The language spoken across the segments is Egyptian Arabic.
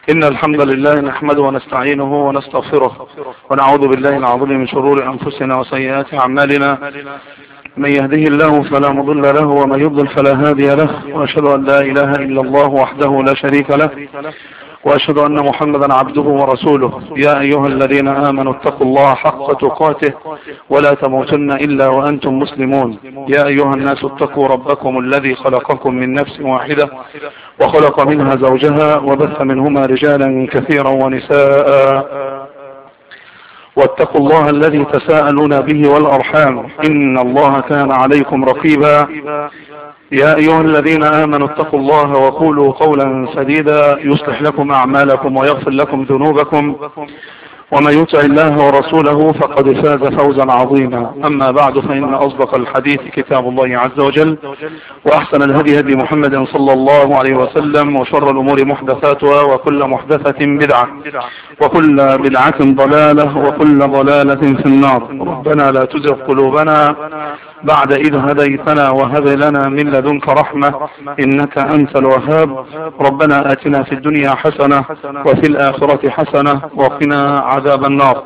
إن الحمد لله نحمده ونستعينه ونستغفره ونعوذ بالله العظيم من شرور أنفسنا وسيئات أعمالنا من يهده الله فلا مضل له ومن يضلل فلا هادي له وأشهد أن لا إله إلا الله وحده لا شريك له وأشهد أن محمدا عبده ورسوله يا أيها الذين آمنوا اتقوا الله حق تقاته ولا تموتن إلا وأنتم مسلمون يا أيها الناس اتقوا ربكم الذي خلقكم من نفس واحدة وخلق منها زوجها وبث منهما رجالا كثيرا ونساء واتقوا الله الذي تساءلون به والأرحام إن الله كان عليكم رقيبا يا أيها الذين آمنوا اتقوا الله وقولوا قولا سديدا يصلح لكم أعمالكم ويغفر لكم ذنوبكم ومن يطع الله ورسوله فقد فاز فوزا عظيما أما بعد فإن أصدق الحديث كتاب الله عز وجل وأحسن الهدي هدي محمد صلى الله عليه وسلم وشر الأمور محدثاتها وكل محدثة بدعة وكل بدعة ضلالة وكل ضلالة في النار ربنا لا تزغ قلوبنا بعد إذ هديتنا وهب لنا من لدنك رحمة إنك أنت الوهاب ربنا آتنا في الدنيا حسنة وفي الآخرة حسنة وقنا عذاب النار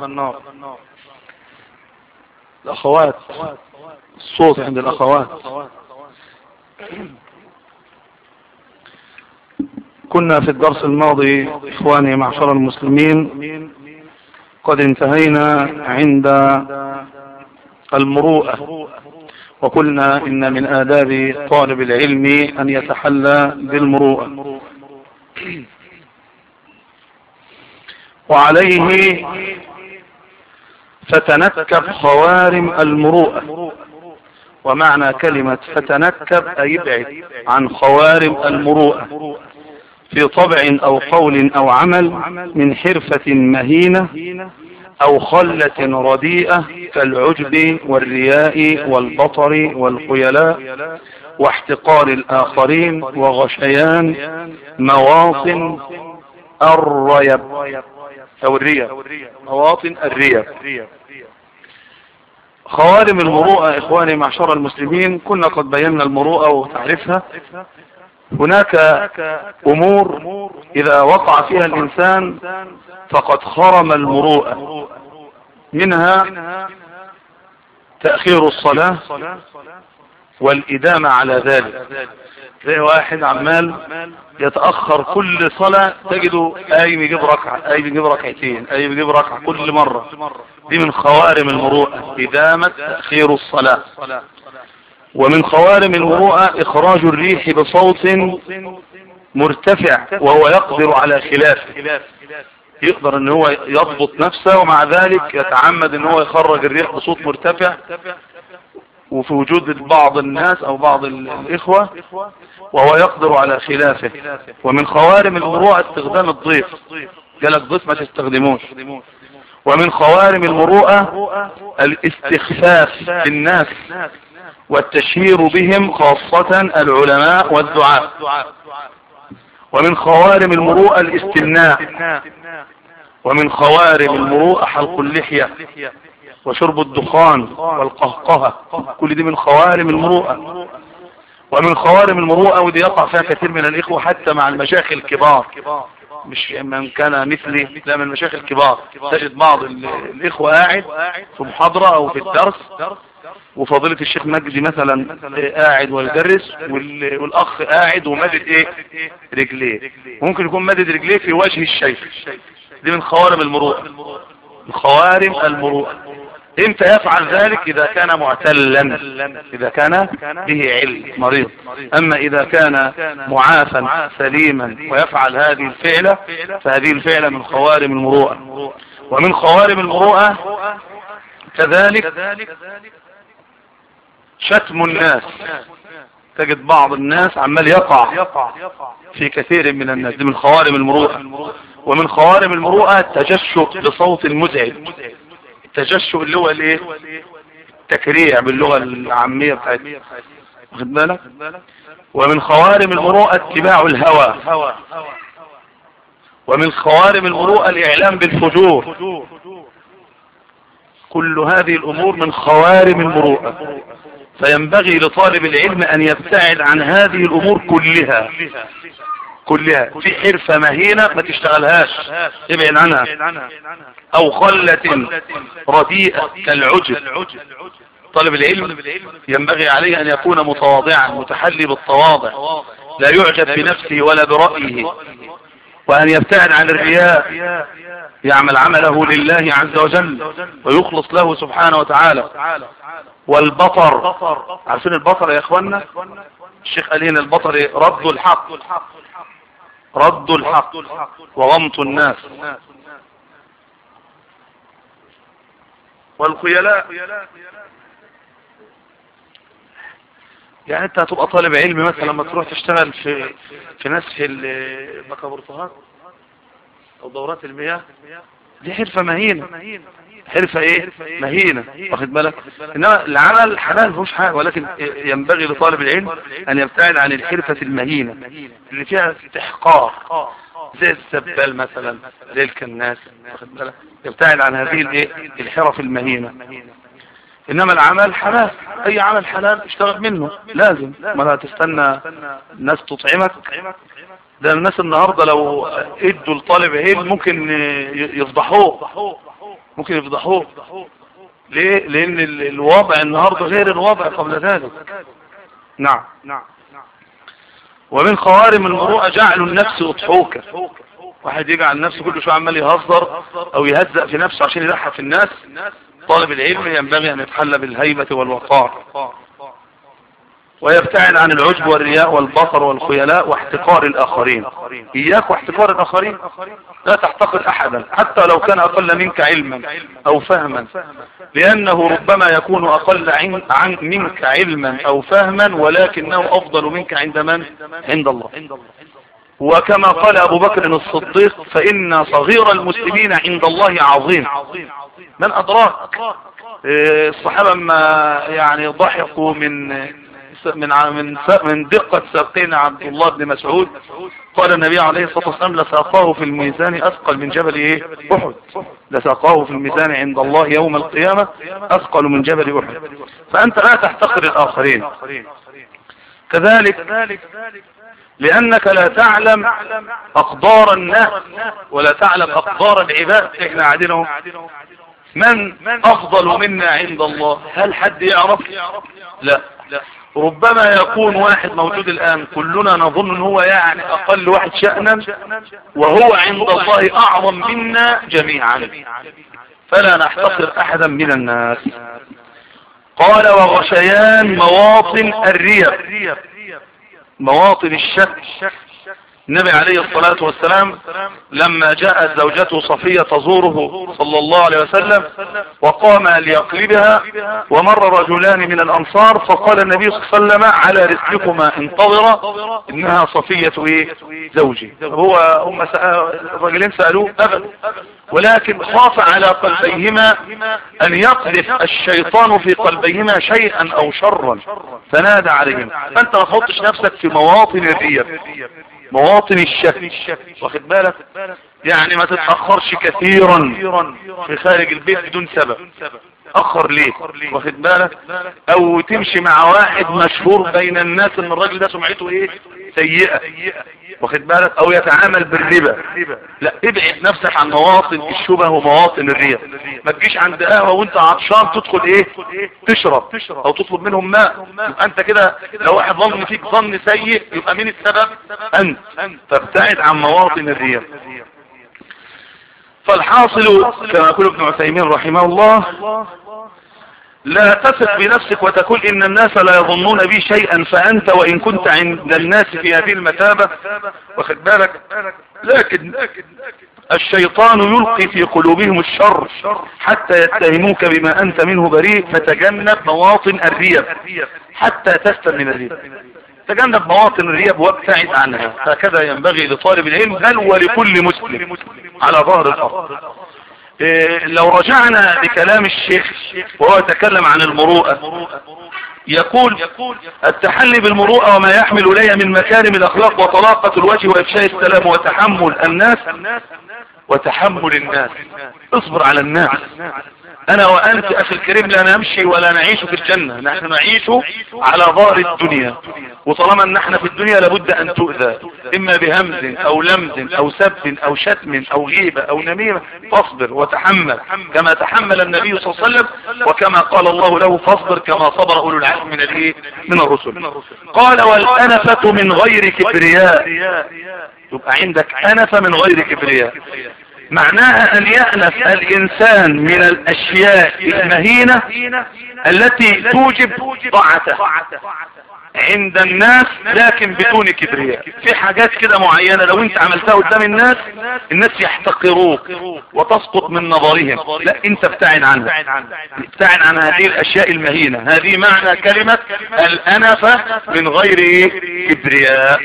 الأخوات الصوت عند الأخوات كنا في الدرس الماضي إخواني معشر المسلمين قد انتهينا عند المروءة وقلنا إن من آداب طالب العلم أن يتحلى بالمروءة وعليه فتنكب خوارم المروءة ومعنى كلمة فتنكب أي ابعد عن خوارم المروءة في طبع أو قول أو عمل من حرفة مهينة أو خلة رديئة كالعجب والرياء والبطر والخيلاء واحتقار الآخرين وغشيان مواطن الريب أو الريب مواطن الريب خوارم المروءة إخواني معشر المسلمين كنا قد بينا المروءة وتعرفها هناك أمور إذا وقع فيها الإنسان فقد خرم المروءة منها تأخير الصلاة والإدامة على ذلك زي واحد عمال يتأخر كل صلاة تجده قايم يجيب ركعة قايم يجيب ركعتين قايم يجيب ركعة كل مرة دي من خوارم المروءة إدامة تأخير الصلاة ومن خوارم المروءة إخراج الريح بصوت مرتفع وهو يقدر على خلافه يقدر ان هو يضبط نفسه ومع ذلك يتعمد ان هو يخرج الريح بصوت مرتفع وفي وجود بعض الناس او بعض الاخوة وهو يقدر على خلافه ومن خوارم المروءة استخدام الضيف قالك ضيف ما تستخدموش ومن خوارم المروءة الاستخفاف بالناس والتشهير بهم خاصة العلماء والدعاء ومن خوارم المروءة الاستمناء ومن خوارم المروءة حلق اللحية وشرب الدخان والقهقهة كل دي من خوارم المروءة ومن خوارم المروءة ودي يقع فيها كثير من الإخوة حتى مع المشايخ الكبار مش من كان مثلي لا من المشايخ الكبار تجد بعض الإخوة قاعد في محاضرة أو في الدرس وفضيلة الشيخ مجدي مثلا قاعد ويدرس والاخ قاعد ومدد ايه رجليه ممكن يكون مدد رجليه في وجه الشيخ دي من خوارم المروءة من خوارم المروءة امتى يفعل ذلك اذا كان معتلا اذا كان به علم مريض اما اذا كان معافا سليما ويفعل هذه الفعلة فهذه الفعلة من خوارم المروءة ومن خوارم المروءة كذلك شتم الناس تجد بعض الناس عمال يقع في كثير من الناس دي من خوارم المروءة ومن خوارم المروءة التجشؤ بصوت مزعج التجشؤ اللي هو الايه التكريع باللغة العامية بتاعتنا واخد بالك ومن خوارم المروءة اتباع الهوى ومن خوارم المروءة الاعلام بالفجور كل هذه الامور من خوارم المروءة فينبغي لطالب العلم ان يبتعد عن هذه الامور كلها كلها في حرفة مهينة ما تشتغلهاش ابعد عنها او خلة رديئة كالعجب طالب العلم ينبغي عليه ان يكون متواضعا متحلي بالتواضع لا يعجب بنفسه ولا برأيه وان يبتعد عن الرياء يعمل عمله لله عز وجل ويخلص له سبحانه وتعالى والبطر عارفين البطر يا اخوانا الشيخ قال هنا البطر رد الحق رد الحق وغمط الناس والخيلاء يعني انت هتبقى طالب علم مثلا لما تروح تشتغل في في نسح البكابورتهات او دورات المياه دي حرفة مهينة حرفة ايه مهينة واخد بالك انما العمل حلال مفيهوش حاجة ولكن ينبغي لطالب العلم ان يبتعد عن الحرفة المهينة اللي فيها استحقار زي السبال مثلا زي الكناس واخد بالك يبتعد عن هذه الايه الحرف المهينة انما العمل حلال اي عمل حلال اشتغل منه لازم ما لا تستنى الناس تطعمك ده الناس النهاردة لو ادوا لطالب علم ممكن يفضحوه ممكن يفضحوه ليه لان الوضع النهاردة غير الوضع قبل ذلك نعم ومن خوارم المروءة جعل النفس اضحوكة واحد يجعل نفسه كل شويه عمال يهزر او يهزأ في نفسه عشان يضحك الناس طالب العلم ينبغي ان يتحلى بالهيبة والوقار ويبتعد عن العجب والرياء والبصر والخيلاء واحتقار الآخرين إياك واحتقار الآخرين لا تحتقر أحدا حتى لو كان أقل منك علما أو فهما لأنه ربما يكون أقل عن, عن منك علما أو فهما ولكنه أفضل منك عند من؟ عند الله وكما قال أبو بكر الصديق فإن صغير المسلمين عند الله عظيم من أدراك الصحابة ما يعني ضحكوا من من من من دقة ساقين عبد الله بن مسعود قال النبي عليه الصلاة والسلام لساقاه في الميزان أثقل من جبل إيه أحد لساقاه في الميزان عند الله يوم القيامة أثقل من جبل أحد فأنت لا تحتقر الآخرين كذلك لأنك لا تعلم أقدار الناس ولا تعلم أقدار العباد احنا قاعدين من أفضل منا عند الله هل حد يعرف لا ربما يكون واحد موجود الآن كلنا نظن ان هو يعني أقل واحد شأنا وهو عند الله أعظم منا جميعا فلا نحتقر أحدا من الناس قال وغشيان مواطن الريب مواطن الشك النبي عليه الصلاة والسلام لما جاءت زوجته صفية تزوره صلى الله عليه وسلم وقام ليقلبها ومر رجلان من الأنصار فقال النبي صلى الله عليه وسلم على رسلكما انتظر إنها صفية إيه زوجي هو هم الرجلين سألوه أبدا ولكن خاف على قلبيهما أن يقذف الشيطان في قلبيهما شيئا أو شرا فنادى عليهم فأنت ما تحطش نفسك في مواطن الريب مواطن الشك واخد بالك يعني ما تتأخرش كثيرا في خارج البيت بدون سبب اخر ليه واخد بالك او تمشي مع واحد مشهور بين الناس ان الراجل ده سمعته ايه سيئة واخد بالك او يتعامل بالربا لا ابعد نفسك عن مواطن الشبه ومواطن الرياء ما تجيش عند قهوه وانت عطشان تدخل ايه تشرب او تطلب منهم ماء يبقى انت كده لو واحد ظن فيك ظن سيء يبقى مين السبب انت فابتعد عن مواطن الرياء فالحاصل كما يقول ابن عثيمين رحمه الله لا تثق بنفسك وتقول ان الناس لا يظنون بي شيئا فانت وان كنت عند الناس في هذه المثابة واخد بالك لكن الشيطان يلقي في قلوبهم الشر حتى يتهموك بما انت منه بريء فتجنب مواطن الريب حتى تستن من الريب تجنب مواطن الريب وابتعد عنها هكذا ينبغي لطالب العلم بل ولكل مسلم على ظهر الارض إيه لو رجعنا لكلام الشيخ وهو يتكلم عن المروءة يقول التحلي بالمروءة وما يحمل إليها من مكارم الأخلاق وطلاقة الوجه وإفشاء السلام وتحمل الناس وتحمل الناس اصبر على الناس انا وانت اخي الكريم لا نمشي ولا نعيش في الجنة نحن نعيش على ظهر الدنيا وطالما ان احنا في الدنيا لابد ان تؤذى اما بهمز او لمز او سب او شتم او غيبة او نميمة فاصبر وتحمل كما تحمل النبي صلى الله عليه وسلم وكما قال الله له فاصبر كما صبر اولو العزم من الايه من الرسل قال والانفة من غير كبرياء يبقى عندك انفة من غير كبرياء معناها ان يأنف الانسان من الاشياء المهينة التي توجب طاعته عند الناس لكن بدون كبرياء في حاجات كده معينة لو انت عملتها قدام الناس الناس يحتقروك وتسقط من نظرهم لا انت ابتعد عنها ابتعد عن هذه الاشياء المهينة هذه معنى كلمة الانفة من غير كبرياء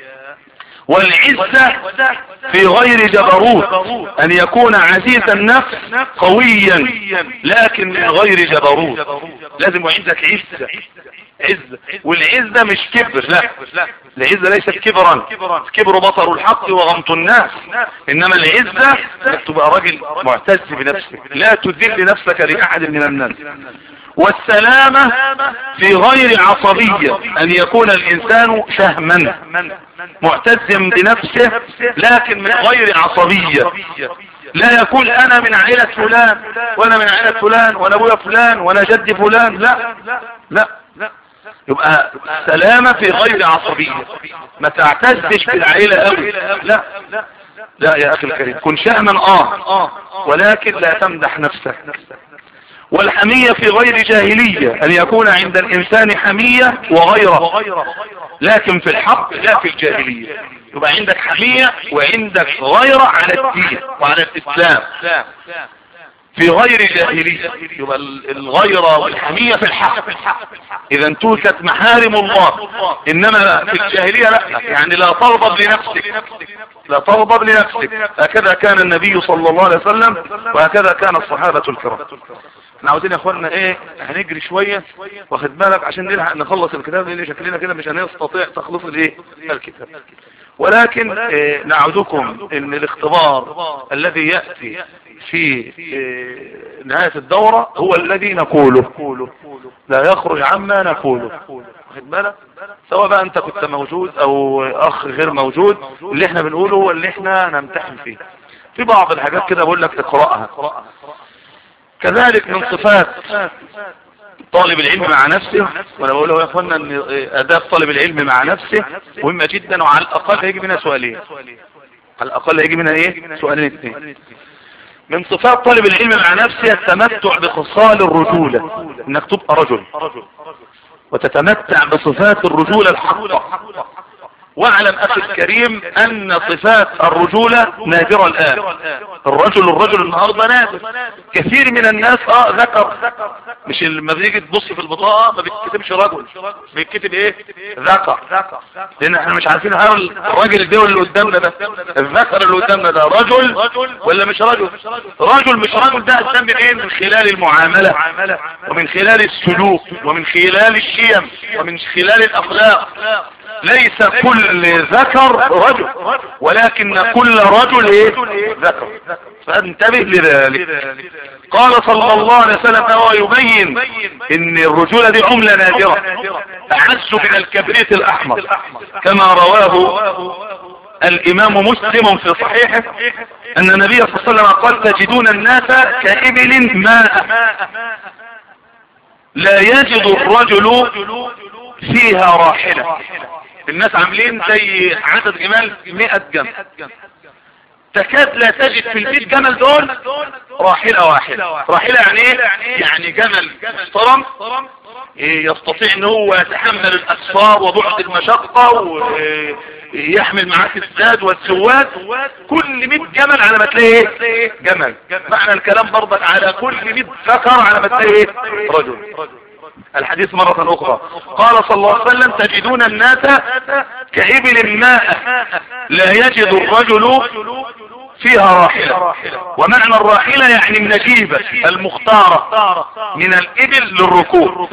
والعزة في غير جبروت ان يكون عزيز النفس قويا لكن من غير جبروت لازم عندك عزة عزة والعزة مش كبر لا العزة ليست كبرا كبر بطر الحق وغمط الناس انما العزة انك تبقى راجل معتز بنفسك لا تذل نفسك لأحد من الناس والسلامة في غير عصبية ان يكون الانسان شهما معتز بنفسه لكن من غير عصبية لا يقول انا من عائلة فلان وانا من عائلة فلان وانا ابويا فلان وانا جدي فلان لا لا يبقى سلامة في غير عصبية ما تعتزش بالعائلة قوي لا لا يا اخي الكريم كن شهما اه ولكن لا تمدح نفسك والحمية في غير جاهلية ان يكون عند الانسان حمية وغيره لكن في الحق لا في الجاهلية يبقى عندك حمية وعندك غيرة على الدين وعلى الاسلام في غير جاهلية يبقى الغيرة والحمية في الحق اذا انتهكت محارم الله انما في الجاهلية لا يعني لا تغضب لنفسك لا تغضب لنفسك هكذا كان النبي صلى الله عليه وسلم وهكذا كان الصحابة الكرام احنا عاوزين يا اخوانا ايه هنجري شوية واخد بالك عشان نلحق نخلص الكتاب لان شكلنا كده مش هنستطيع تخلص الايه الكتاب ولكن إيه نعودكم ان الاختبار الذي يأتي في إيه نهاية الدورة هو الذي نقوله لا يخرج عما نقوله واخد بالك سواء بقى انت كنت موجود او اخ غير موجود اللي احنا بنقوله هو اللي احنا نمتحن فيه في بعض الحاجات كده بقول لك تقرأها كذلك من صفات طالب العلم مع نفسه وانا بقول له يا اخوانا ان اداب طالب العلم مع نفسه مهمة جدا وعلى الاقل هيجي منها سؤالين على الاقل هيجي منها ايه سؤالين اثنين من صفات طالب العلم مع نفسه التمتع بخصال الرجولة انك تبقى رجل وتتمتع بصفات الرجولة الحقة واعلم اخي الكريم ان صفات الرجولة نادرة الان الرجل الرجل النهاردة نادر كثير من الناس اه ذكر مش لما بيجي تبص في البطاقة ما بيتكتبش رجل بيتكتب ايه ذكر لان احنا مش عارفين هل الراجل ده اللي قدامنا ده الذكر اللي قدامنا ده رجل ولا مش رجل رجل مش رجل ده اسم من ايه من خلال المعاملة ومن خلال السلوك ومن خلال الشيم ومن خلال الاخلاق ليس كل ذكر رجل ولكن كل رجل ايه ذكر فانتبه لذلك قال صلى الله عليه وسلم هو يبين ان الرجولة دي عملة نادرة اعز من الكبريت الاحمر كما رواه الامام مسلم في صحيحه ان النبي صلى الله عليه وسلم قال تجدون الناس كإبل ماء لا يجد الرجل فيها راحلة الناس عاملين زي عدد جمال مئة جمل تكاد لا تجد في المئة جمل دول راحلة واحدة راحلة يعني ايه يعني جمل محترم يستطيع ان هو يتحمل الاسفار وبعد المشقة ويحمل معاه الزاد والسواد كل 100 جمل على ما تلاقيه جمل معنى الكلام برضك على كل 100 ذكر على ما تلاقيه رجل الحديث مرة اخرى قال صلى الله عليه وسلم تجدون الناس كإبل ماء لا يجد الرجل فيها راحلة ومعنى الراحلة يعني النجيبة المختارة من الإبل للركوب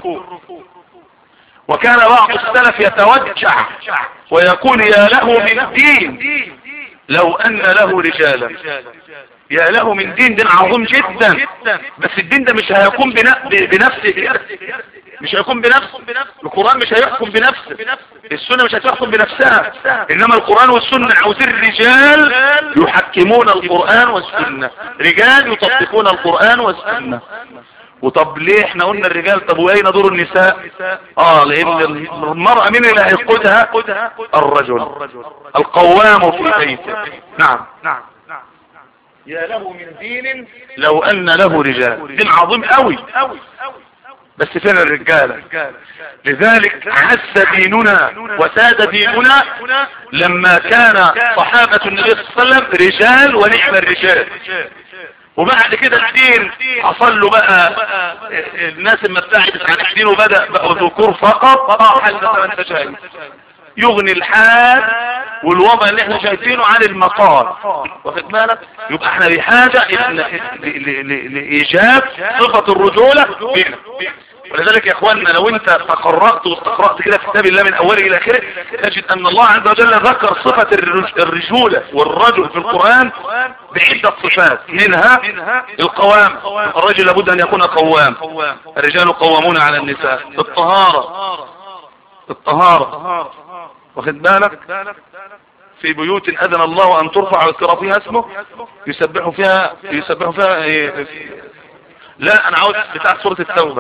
وكان بعض السلف يتوجع ويقول يا له من دين لو ان له رجالا يا له من دين دين عظيم جدا بس الدين ده مش هيقوم بنفسه مش هيقوم بنفسه القرآن مش هيحكم بنفسه السنة مش هتحكم بنفسها انما القرآن والسنة عاوزين الرجال يحكمون القرآن والسنة رجال يطبقون القرآن والسنة وطب ليه احنا قلنا الرجال طب واين دور النساء اه لان المرأة مين اللي هيقودها الرجل القوام في بيته نعم نعم يا له من دين لو ان له رجال دين عظيم قوي بس فين الرجالة لذلك عز ديننا وساد ديننا لما كان صحابة النبي صلى الله عليه وسلم رجال ونعم الرجال وبعد كده الدين حصل له بقى الناس ما ابتعدت عن الدين وبدأ بقى ذكور فقط اه حل ما انت شايف يغني الحال والوضع اللي احنا شايفينه عن المقال واخد بالك يبقى احنا بحاجة لايجاب صفة الرجولة فينا ولذلك يا اخواننا لو انت تقرأت واستقرأت كده في كتاب الله من اوله الى اخره تجد ان الله عز وجل ذكر صفة الرجولة والرجل في القرآن بعدة صفات منها القوام الرجل لابد ان يكون قوام الرجال قوامون على النساء الطهارة الطهارة واخد بالك في بيوت اذن الله ان ترفع ويذكر فيها اسمه يسبح فيها يسبح فيها إيه، لا انا عاوز بتاع سورة التوبة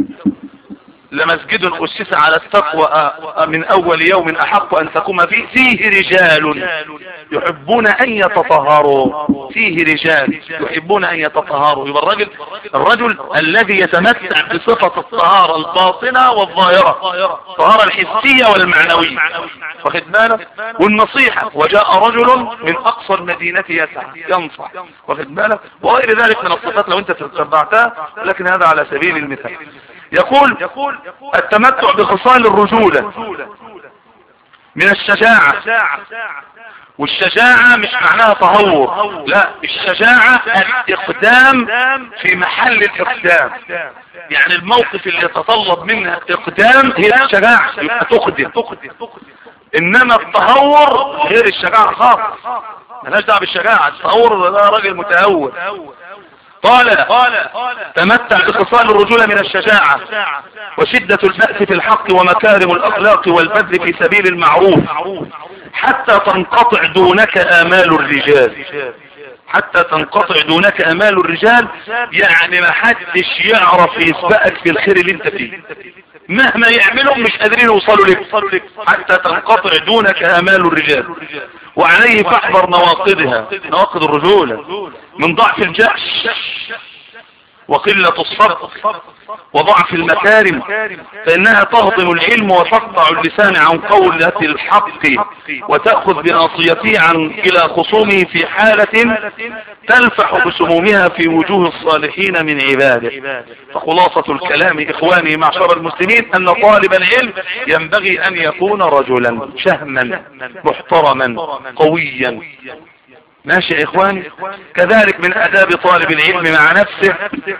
لمسجد أسس على التقوى من أول يوم أحق أن تقوم فيه فيه رجال يحبون أن يتطهروا فيه رجال يحبون أن يتطهروا يبقى الرجل الرجل الذي يتمتع بصفة الطهارة الباطنة والظاهرة الطهارة الحسية والمعنوية واخد بالك والنصيحة وجاء رجل من أقصى المدينة يسعى ينصح واخد بالك وغير ذلك من الصفات لو أنت تتبعتها لكن هذا على سبيل المثال يقول التمتع بخصال الرجولة من الشجاعة والشجاعة مش معناها تهور لا الشجاعة الاقدام في محل الاقدام يعني الموقف اللي يتطلب منها اقدام هي الشجاعة يبقى تقدم انما التهور غير الشجاعة خالص ملهاش دعوه بالشجاعة التهور ده راجل متهور قال تمتع بخصال الرجولة من الشجاعة وشدة البأس في الحق ومكارم الأخلاق والبذل في سبيل المعروف حتى تنقطع دونك آمال الرجال حتى تنقطع دونك امال الرجال يعني ما حدش يعرف يسبقك في الخير اللي انت فيه مهما يعملوا مش قادرين يوصلوا لك حتى تنقطع دونك امال الرجال وعليه فاحذر نواقضها نواقض الرجولة من ضعف الجأش وقلة الصبر وضعف المكارم فإنها تهضم العلم وتقطع اللسان عن قولة الحق وتأخذ بناصيته عن إلى خصومه في حالة تلفح بسمومها في وجوه الصالحين من عباده فخلاصة الكلام إخواني معشر المسلمين أن طالب العلم ينبغي أن يكون رجلا شهما محترما قويا ماشي يا إخواني كذلك من أداب طالب العلم مع نفسه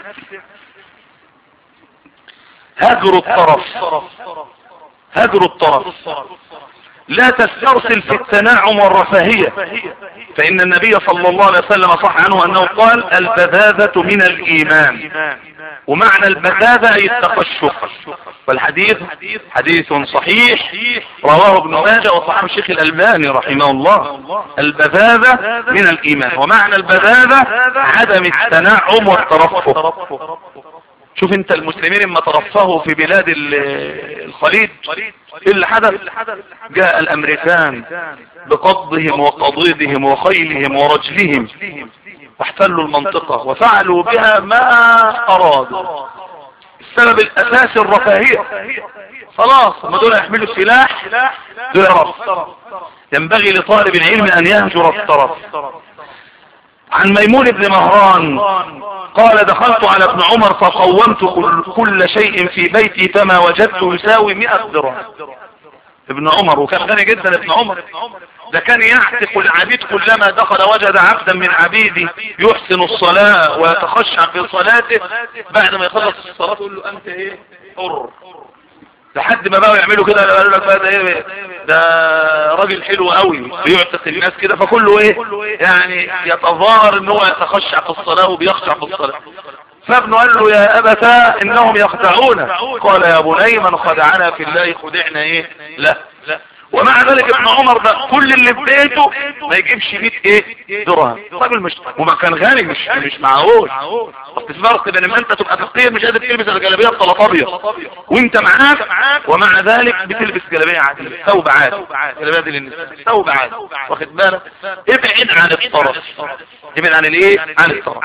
هجر الطرف هجر الطرف لا تسترسل في التناعم والرفاهية فإن النبي صلى الله عليه وسلم صح عنه أنه قال البذاذة من الإيمان ومعنى البذاذة أي التقشف والحديث حديث صحيح رواه ابن ماجه وصححه الشيخ الألباني رحمه الله البذاذة من الإيمان ومعنى البذاذة عدم التناعم والترفه شوف انت المسلمين اما ترفهوا في بلاد الخليج ايه اللي حدث جاء الامريكان بقضهم وقضيضهم وخيلهم ورجلهم واحتلوا المنطقة وفعلوا بها ما ارادوا السبب الاساسي الرفاهية خلاص ما دول يحملوا السلاح دول رف ينبغي لطالب العلم ان يهجر الطرف عن ميمون بن مهران قال دخلت على ابن عمر فقومت كل شيء في بيتي فما وجدته يساوي مئة درهم ابن عمر وكان غني جدا ابن عمر ده كان يعتق العبيد كلما دخل وجد عبدا من عبيده يحسن الصلاة ويتخشع في صلاته بعد ما يخلص الصلاة يقول له انت ايه حر لحد ما بقوا يعملوا كده قالوا لك بقى ده ايه ده راجل حلو قوي بيعتق الناس كده فكله ايه يعني يتظاهر ان هو يتخشع في الصلاة وبيخشع في الصلاة فابنه قال له يا ابتا انهم يخدعون قال يا بني من خدعنا في الله خدعنا ايه لا ومع ذلك ابن عمر ده كل اللي في بيته ما يجيبش 100 ايه درهم راجل مش وما كان غني مش مش معهوش بس فرق بين ما انت تبقى فقير مش قادر تلبس الجلابيه الطلطابيه وانت معاك ومع ذلك بتلبس جلابيه عاديه ثوب عادي جلابيه دي للنساء ثوب عادي واخد بالك ابعد عن الطرف ابعد عن الايه عن الطرف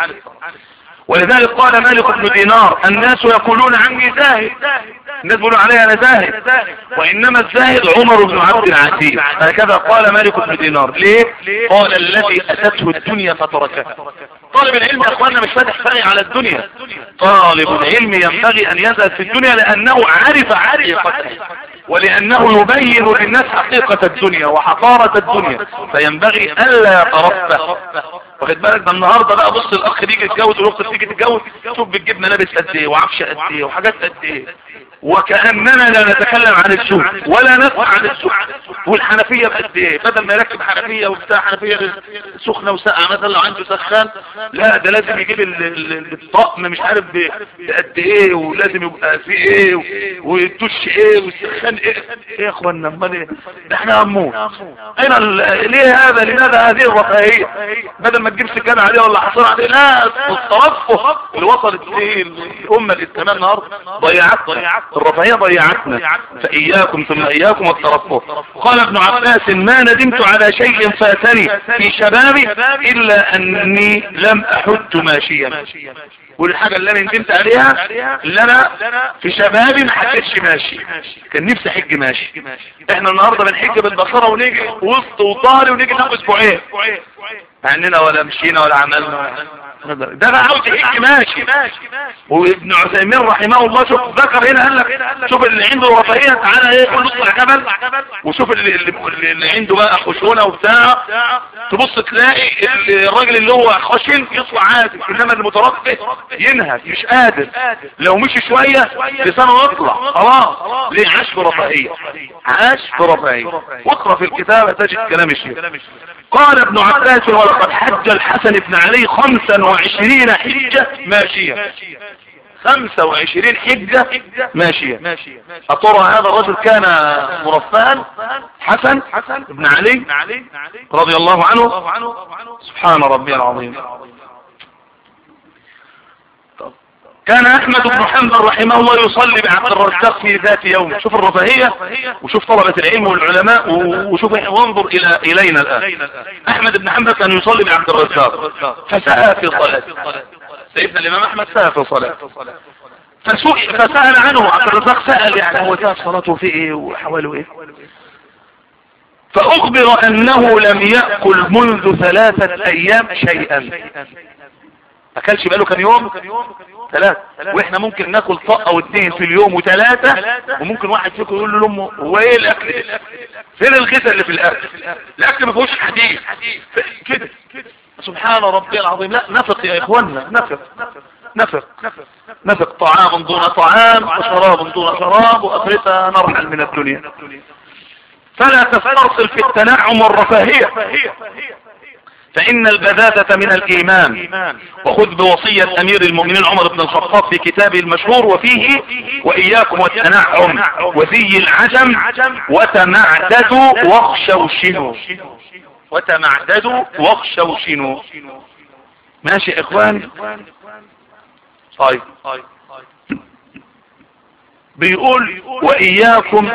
ولذلك قال مالك بن دينار الناس يقولون عني زاهد الناس بيقولوا علي انا زاهد وانما الزاهد عمر بن عبد العزيز هكذا قال مالك بن دينار ليه قال الذي اتته الدنيا فتركها طالب العلم يا اخوانا مش فاتح فرق على الدنيا طالب العلم ينبغي ان يزهد في الدنيا لانه عرف حقيقتها ولانه يبين للناس حقيقة الدنيا وحقارة الدنيا فينبغي الا يترفه واخد بالك ده النهارده بقى بص الاخ يجي يتجوز والاخت تيجي تتجوز شوف بتجيب ملابس قد ايه وعفشه قد ايه وحاجات قد ايه وكأننا لا نتكلم عن السوق ولا نسمع عن السوق والحنفية بقد ايه بدل ما يركب حنفية وبتاع حنفية سخنة وساقعة مثلا لو عنده سخان لا ده لازم يجيب ال- ال- الطقم مش عارف ب- بقد ايه ولازم يبقى فيه ايه والدش ايه والسخان ايه ايه يا اخوانا امال ايه ده احنا هموت اين ال- ليه هذا لماذا هذه الرفاهية بدل ما تجيب سكان عليه ولا حصان عليه لا الترفه اللي وصلت ليه الامة الاسلامية النهارده ضيعت ضيعت الرفاهية ضيعتنا فإياكم ثم إياكم والترفه قال ابن عباس ما ندمت على شيء فاتني في شبابي إلا أني لم أحج ماشيا والحاجة اللي أنا ندمت عليها اللي أنا في شبابي ما حجتش ماشي كان نفسي أحج ماشي احنا النهاردة بنحج بالبصرة ونيجي وسط وطاري ونيجي ناخد أسبوعين مع اننا ولا مشينا ولا عملنا ده انا عاوز يحج ماشي وابن عثيمين رحمه الله شوف ذكر هنا قال لك شوف اللي عنده رفاهيه تعالى ايه قول له اطلع جبل وشوف اللي, اللي, اللي عنده بقى خشونه وبتاع تبص تلاقي ال- الراجل اللي هو خشن يطلع عادي انما المترفه ينهج مش قادر لو مشي شويه لسانه يطلع خلاص ليه عاش في رفاهيه عاش في رفاهيه واقرا في الكتاب تجد كلام الشيخ قال ابن عباس ولقد حج الحسن بن علي خمسا وعشرين حجة ماشية خمسة وعشرين حجة ماشية أترى هذا الرجل كان مرفها حسن بن علي رضي الله عنه سبحان ربي العظيم كان احمد بن حنبل رحمه الله يصلي بعبد الرزاق في ذات يوم شوف الرفاهية وشوف طلبة العلم والعلماء وشوف وانظر الى الينا الان احمد بن حنبل كان يصلي بعبد الرزاق فسأل في صلاة سيدنا الامام احمد سأل في صلاة فسئل فسأل عنه عبد الرزاق سأل يعني هو كانت صلاته في ايه وحواله ايه فأخبر أنه لم يأكل منذ ثلاثة أيام شيئا أكلش بقاله كم يوم ثلاثة واحنا ممكن ناكل طقة واثنين في اليوم وثلاثة وممكن واحد فيكم يقول له لامه هو ايه الاكل ده؟ فين الغذاء اللي في الاكل الاكل ما فيهوش حديد كده سبحان ربي العظيم لا نفق يا اخوانا نفق نفق نفق طعام دون طعام وشراب دون شراب واخرتها نرحل من الدنيا فلا تسترسل في التنعم والرفاهية فإن البذاذة من الإيمان وخذ بوصية أمير المؤمنين عمر بن الخطاب في كتابه المشهور وفيه وإياكم والتنعم وذي العجم وتمعددوا واخشوشنوا وتمعددوا واخشوشنوا ماشي يا إخوان طيب بيقول وإياكم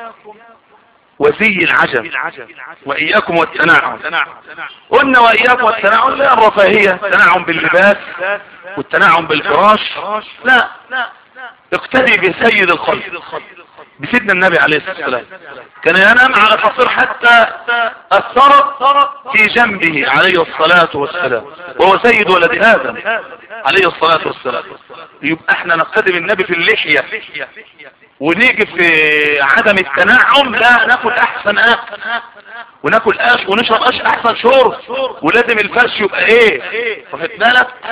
وزي العجم وإياكم والتناعم قلنا وإياكم والتناعم لا الرفاهية التناعم باللباس والتناعم بالفراش لا اقتدي بسيد الخلق بسيدنا النبي عليه الصلاة والسلام كان ينام على الحصير حتى أثرت في جنبه عليه الصلاة والسلام وهو سيد ولد آدم عليه الصلاة والسلام يبقى احنا نقتدي بالنبي في اللحية ونيجي في عدم التنعم لا ناكل احسن اكل وناكل اش ونشرب اش احسن شرب ولازم الفرش يبقى ايه واخد بالك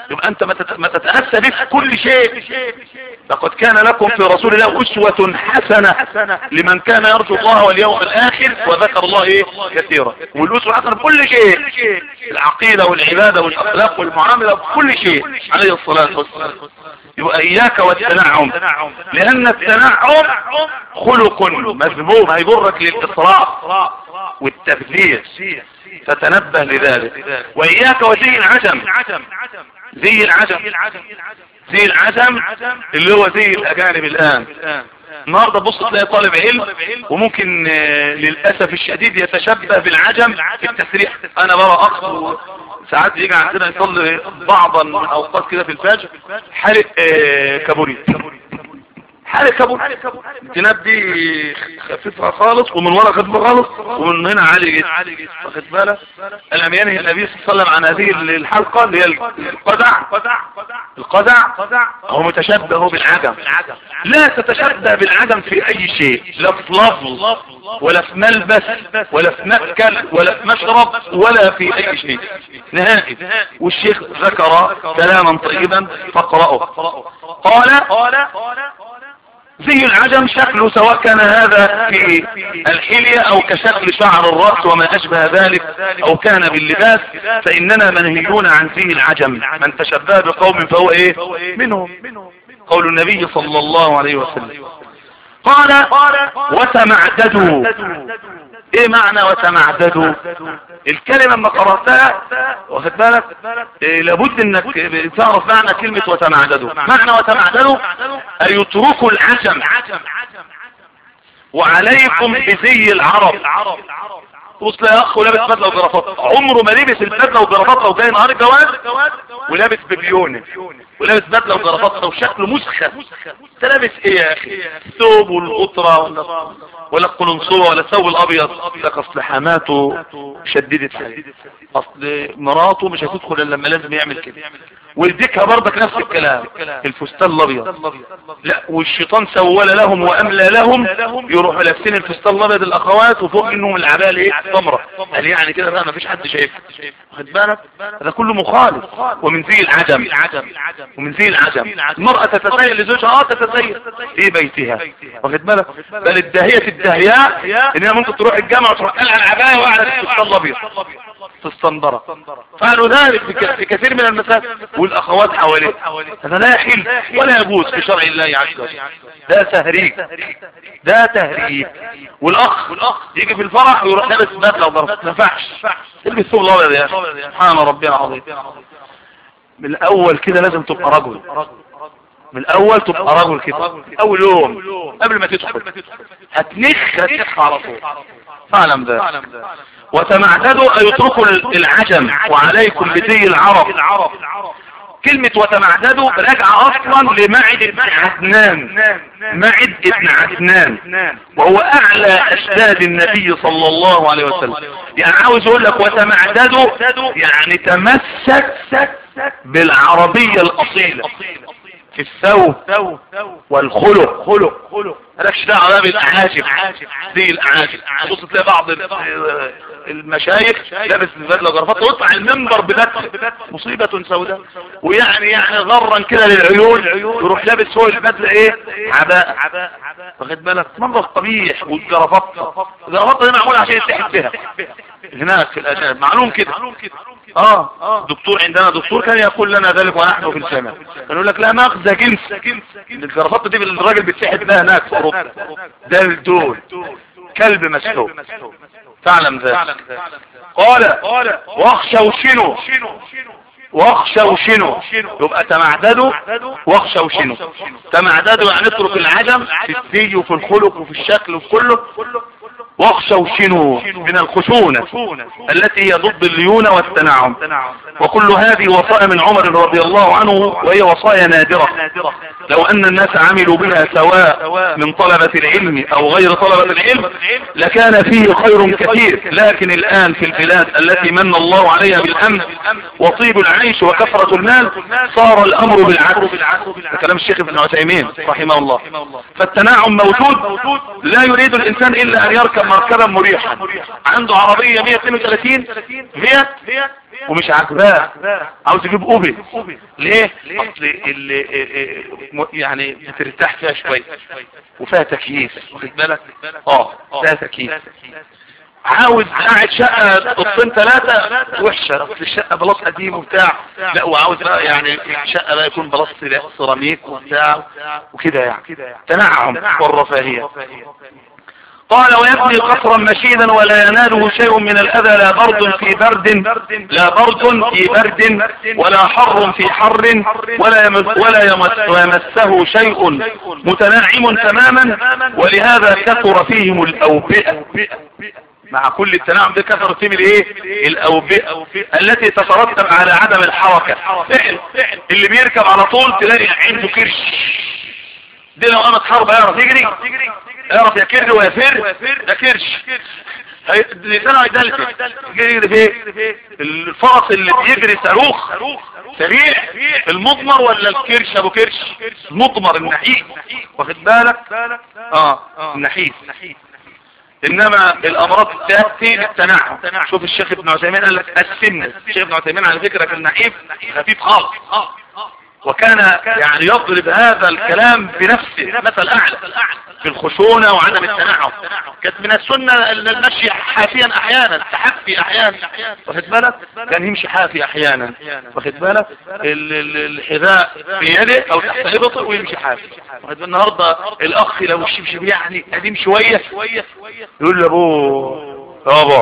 يبقى انت ما تتأسى به في كل شيء لقد كان لكم في رسول الله اسوة حسنة لمن كان يرجو الله واليوم الاخر وذكر الله ايه كثيرا والاسوة حسنة في كل شيء العقيدة والعبادة والاخلاق والمعاملة في كل شيء عليه الصلاة والسلام يبقى اياك والتنعم لان التنعم خلق مذموم هيجرك للاسراف والتبذير فتنبه لذلك واياك وزي العجم زي العجم زي العجم اللي هو زي الاجانب الان النهارده بص تلاقي طالب علم وممكن للاسف الشديد يتشبه بالعجم في التسريح انا برى اخ ساعات يجي عندنا يصلي بعضا من اوقات كده في الفجر حرق كابوريت حرق كابوريت الجناب دي خفيفة خالص ومن ورا خفيفة خالص ومن هنا عالي جدا واخد بالك لم ينهي النبي صلى الله عليه وسلم عن هذه الحلقة اللي هي القدع القدع هو متشبه بالعجم لا تتشبه بالعجم في اي شيء لا في لفظ ولا في ملبس ولا في مأكل ولا في مشرب ولا في اي شيء نهائي والشيخ ذكر كلاما طيبا فاقرأه قال زي العجم شكله سواء كان هذا في الحلية او كشكل شعر الرأس وما اشبه ذلك او كان باللباس فاننا منهيون عن زي العجم من تشبه بقوم فهو ايه منهم قول النبي صلى الله عليه وسلم قال وتمعددوا ايه معنى وتمعددوا الكلمة لما قرأتها واخد بالك إيه لابد انك تعرف معنى كلمة وتمعددوا معنى وتمعددوا ان يتركوا العجم وعليكم بزي العرب بص لا يا اخ ولابس بدله وجرافات عمره ما لبس البدله وجرافات لو جاي نهار الجواز ولابس ببيونه ولابس بدله وجرافات وشكله مسخ انت لابس ايه يا اخي الثوب والغطره ولا ولا القلنصوه ولا الثوب الابيض لك اصل حماته شددت عليه اصل مراته مش هتدخل الا لما لازم يعمل كده والدكها برضك نفس الكلام الفستان الابيض لا والشيطان سول لهم واملى لهم يروحوا لابسين الفستان الابيض الاخوات وفوق منهم العبايه ايه السمراء قال يعني كده بقى ما فيش حد شايف واخد بالك هذا كله مخالف ومن زي العجم ومن زي العجم المرأة تتزين لزوجها اه تتزين في بيتها واخد بالك بل الداهية الدهياء انها ممكن تروح الجامعة وتروح قلع العباية وقعدت في الفستان الابيض في الصندرة فعلوا ذلك في كثير من المساجد والاخوات حواليه هذا لا يحل ولا يجوز في شرع الله عز وجل ده تهريج ده تهريج والاخ يجي في الفرح ويروح لابس بدله وضرب ما ينفعش البس ثوب الابيض يا سبحان ربي العظيم من الاول كده لازم تبقى رجل من الاول تبقى رجل كده اول يوم قبل ما تدخل هتنخ هتنخ على طول فاعلم ذلك وتمعددوا أن يتركوا العجم وعليكم بدي العرب كلمة وتمعددوا راجعة اصلا لمعد ابن عدنان معد ابن عدنان وهو اعلى اشداد النبي صلى الله عليه وسلم يعني عاوز اقول لك وتمعددوا يعني تمسك بالعربية الاصيلة في الثوب والخلق خلق مالكش دعوه بقى بالاعاجم زي الاعاجم بص تلاقي بعض المشايخ لابس بدله وجرافات ويطلع المنبر ببدله مصيبه سوداء ويعني يعني غرا كده للعيون يروح لابس هو البدله ايه عباء واخد بالك منظر قبيح والجرافات الجرافات دي معموله عشان يتحد بها هناك في الاجانب معلوم كده اه دكتور عندنا دكتور كان يقول لنا ذلك ونحن في الجامعه كان يقول لك لا ماخذ جنس الجرافات دي الراجل بيتسحب بها هناك في اوروبا ده الدول كلب مسحوب تعلم ذلك قال واخشوا شنو واخشوا شنو يبقى تمعددوا واخشوا شنو تمعددوا يعني اترك العجم في الزي وفي الخلق وفي الشكل وفي كله واخشوا شنو من الخشونة التي هي ضد الليونة والتنعم وكل هذه وصايا من عمر رضي الله عنه وهي وصايا نادرة لو ان الناس عملوا بها سواء من طلبة العلم او غير طلبة العلم لكان فيه خير كثير لكن الان في البلاد التي من الله عليها بالامن وطيب العيش وكثرة المال صار الامر بالعكس كلام الشيخ ابن عثيمين رحمه الله فالتناعم موجود لا يريد الانسان الا ان يركب يركب مركبا مريحا عنده عربية 132 فيات ومش عاجباه عاوز يجيب اوبي ليه اصل اللي يعني بترتاح فيها شوية وفيها تكييف واخد بالك اه فيها تكييف عاوز قاعد شقة قطين ثلاثة وحشة اصل الشقة بلاط قديم وبتاع لا وعاوز بقى يعني شقة بقى يكون بلاط سيراميك وبتاع وكده يعني تنعم والرفاهية قال ويبني قصرا مشيدا ولا يناله شيء من الأذى لا برد في برد لا برد في برد ولا حر في حر ولا يمس ولا يمس ويمسه شيء متناعم تماما ولهذا كثر فيهم الأوبئة مع كل التناعم ده كثرت فيهم الايه الاوبئة التي تترتب على عدم الحركة فعل اللي بيركب على طول تلاقي عنده كرش دي لو قامت حرب يعرف يجري يعرف يكر ويفر ده كرش لسانه هيدلسل يجري في الفرس اللي بيجري صاروخ سريع المضمر ولا الكرش ابو كرش المضمر النحيف واخد بالك اه النحيف انما الامراض تاتي للتنعم شوف الشيخ ابن عثيمين قال لك السن الشيخ ابن عثيمين على فكره كان نحيف خفيف خالص وكان يعني يضرب هذا الكلام بنفسه مثل اعلى في الخشونة وعدم التنعم كانت من السنة المشي حافيا احيانا التحفي احيانا واخد بالك كان يمشي حافي احيانا واخد بالك الحذاء في يده او تحت ابطه ويمشي حافي واخد النهاردة الاخ لو الشبشب يعني قديم شوية يقول لابوه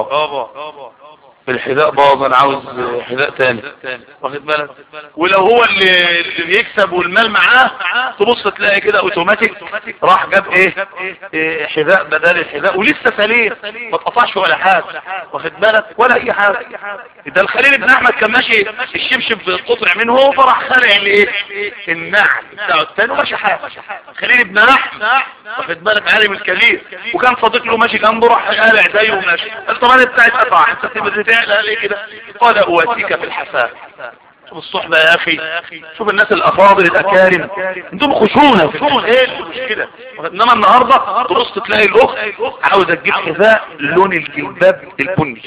بابا الحذاء باظ انا عاوز حذاء تاني واخد بالك ولو هو اللي, اللي بيكسب والمال معاه تبص تلاقي كده اوتوماتيك راح جاب ايه, إيه حذاء بدل الحذاء ولسه سليم ما اتقطعش ولا حاجه واخد بالك ولا اي حاجه ده الخليل بن احمد كان ماشي الشبشب قطع منه فراح خلع الايه النعل بتاعه التاني وماشي حاجه خليل بن احمد واخد بالك عالم الكبير وكان صديق له ماشي جنبه راح قالع زيه وماشي طب انا بتاعي اتقطع انت تعلى ليه كده قال اواتيك في الحساء شوف الصحبة يا اخي شوف الناس الافاضل الاكارم انتم خشونة خشونة ايه المشكلة انما النهاردة تبص تلاقي الاخت عاوزة تجيب حذاء لون الجلباب البني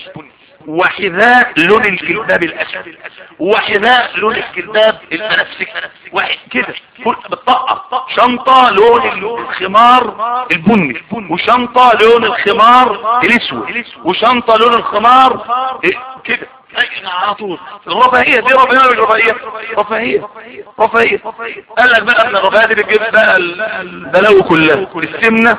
وحذاء لون الجلباب الاسود وحذاء لون الجلباب البنفسجي واحد كده بتطقط شنطة لون الخمار البني وشنطة لون الخمار الاسود وشنطة لون الخمار كده على طول الرفاهية دي رفاهية مش رفاهية رفاهية رفاهية قال لك بقى ان الرفاهية دي بتجيب بقى البلاوي كلها السمنة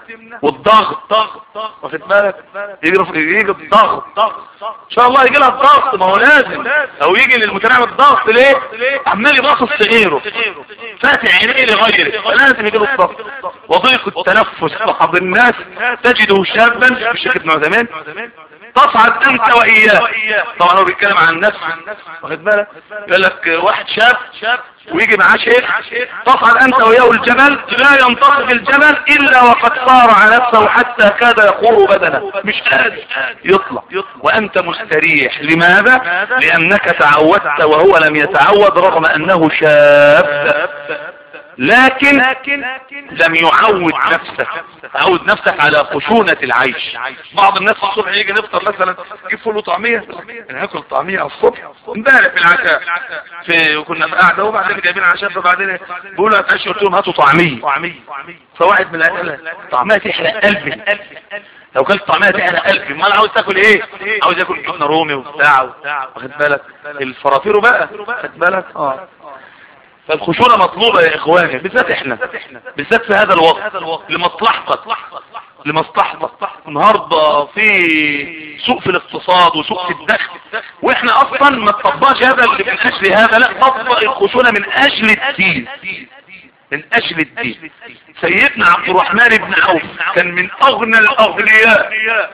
والضغط واخد بالك يجي يجي الضغط ان شاء الله يجي لها الضغط ما هو لازم او يجي للمتنعم الضغط ليه عمال يباصص صغيره فاتح عينيه لغيره فلازم يجي له الضغط وضيق التنفس بعض الناس تجده شابا بالشيخ ابن عثمان تصعد انت واياه طبعا هو بيتكلم عن النفس واخد بالك يقول لك واحد شاب ويجي معاه شيخ تصعد انت وياه الجمل لا ينتصف الجمل الا وقد صار على نفسه حتى كاد يخر بدنه مش قادر يطلع وانت مستريح لماذا لانك تعودت وهو لم يتعود رغم انه شاب لكن لم يعود نفسه تعود نفسك على خشونة العيش بعض الناس الصبح يجي نفطر مثلا يجيب فول وطعمية ناكل طعمية على الصبح امبارح في العشاء في كنا في قاعدة وبعدين جايبين عشاء فبعدين بيقولوا هتعيش قلت لهم هاتوا طعمية فواحد من الأهل طعمية تحرق قلبي لو كلت طعمية تحرق قلبي امال عاوز تاكل ايه عاوز ياكل جبنة رومي وبتاع واخد بالك الفرافير بقى واخد بالك اه فالخشونة مطلوبة يا اخواني بالذات احنا بالذات في هذا الوقت لمصلحتك لمصلحتك النهاردة في سوء في الاقتصاد وسوء في الدخل واحنا اصلا ما تطبقش هذا اللي من اجل هذا لا تطبق الخشونة من اجل الدين من اجل الدين سيدنا عبد الرحمن بن عوف كان من اغنى الاغنياء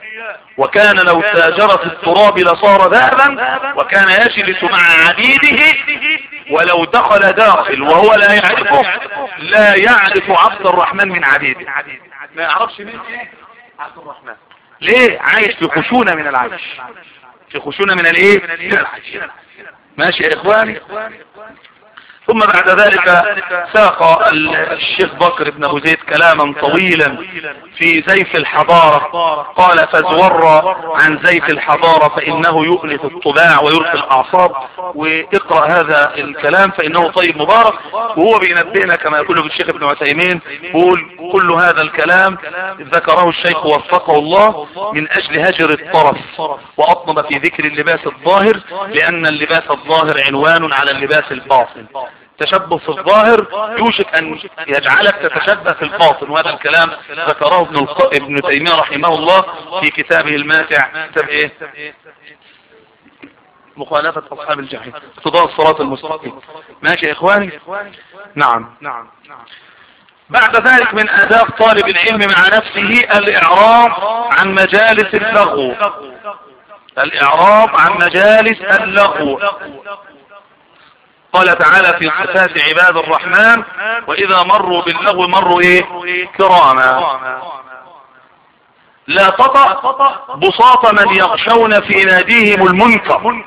وكان لو تاجر في التراب لصار ذهبا وكان يجلس مع عبيده ولو دخل داخل وهو لا يعرفه لا يعرف عبد الرحمن من عبيده ما يعرفش مين ايه عبد الرحمن ليه عايش في خشونة من العيش في خشونة من الايه من العيش ماشي يا اخواني ثم بعد ذلك ساق الشيخ بكر بن ابو زيد كلاما طويلا في زيف الحضارة قال فازور عن زيف الحضارة فانه يؤلف الطباع ويرخي الاعصاب واقرأ هذا الكلام فانه طيب مبارك وهو بينبهنا كما يقول الشيخ ابن عثيمين يقول كل هذا الكلام ذكره الشيخ وفقه الله من اجل هجر الطرف واطنب في ذكر اللباس الظاهر لان اللباس الظاهر عنوان على اللباس الباطن تشبه في الظاهر يوشك ان يجعلك تتشبه في الباطن وهذا الكلام ذكره ابن الق... ابن تيمية رحمه الله في كتابه الماتع كتاب ايه مخالفة اصحاب الجحيم اقتضاء الصراط المستقيم ماشي يا اخواني نعم نعم بعد ذلك من آداب طالب العلم مع نفسه الإعراب عن مجالس اللغو الإعراب عن مجالس اللغو قال تعالى في صفات عباد الرحمن وإذا مروا باللغو مروا إيه كراما لا تطأ بساط من يغشون في ناديهم المنكر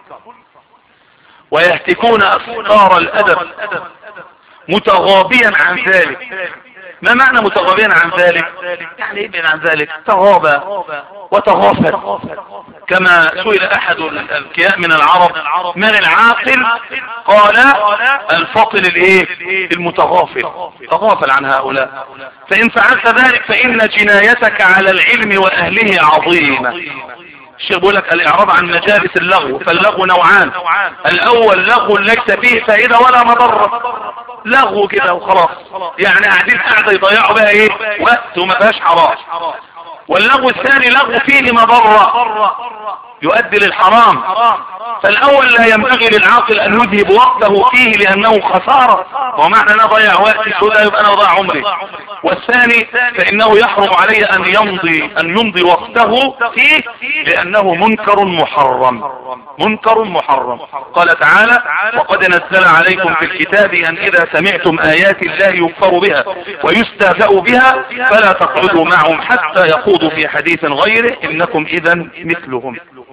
ويهتكون أفكار الأدب متغابيا عن ذلك ما معنى متغابيا عن ذلك يعني ايه عن ذلك تغابى وتغافل كما سئل احد الكياء من العرب من العاقل قال الفاطل الايه المتغافل تغافل عن هؤلاء فان فعلت ذلك فان جنايتك على العلم واهله عظيمة الشيخ بيقول لك الاعراب عن مجالس اللغو فاللغو نوعان الاول لغو ليس فيه فائدة ولا مضرة لغو كده وخلاص يعني قاعدين قاعدة يضيعوا بها ايه وقت وما فيهاش حرام واللغو الثاني لغو فيه مضرة يؤدي للحرام فالاول لا ينبغي للعاقل ان يذهب وقته فيه لانه خسارة ومعنى انا ضيع وقتي كده يبقى انا ضيع عمري والثاني فانه يحرم عليه ان يمضي ان يمضي وقته فيه لانه منكر محرم منكر محرم قال تعالى وقد نزل عليكم في الكتاب ان اذا سمعتم ايات الله يكفر بها ويستهزأ بها فلا تقعدوا معهم حتى يخوضوا في حديث غيره انكم اذا مثلهم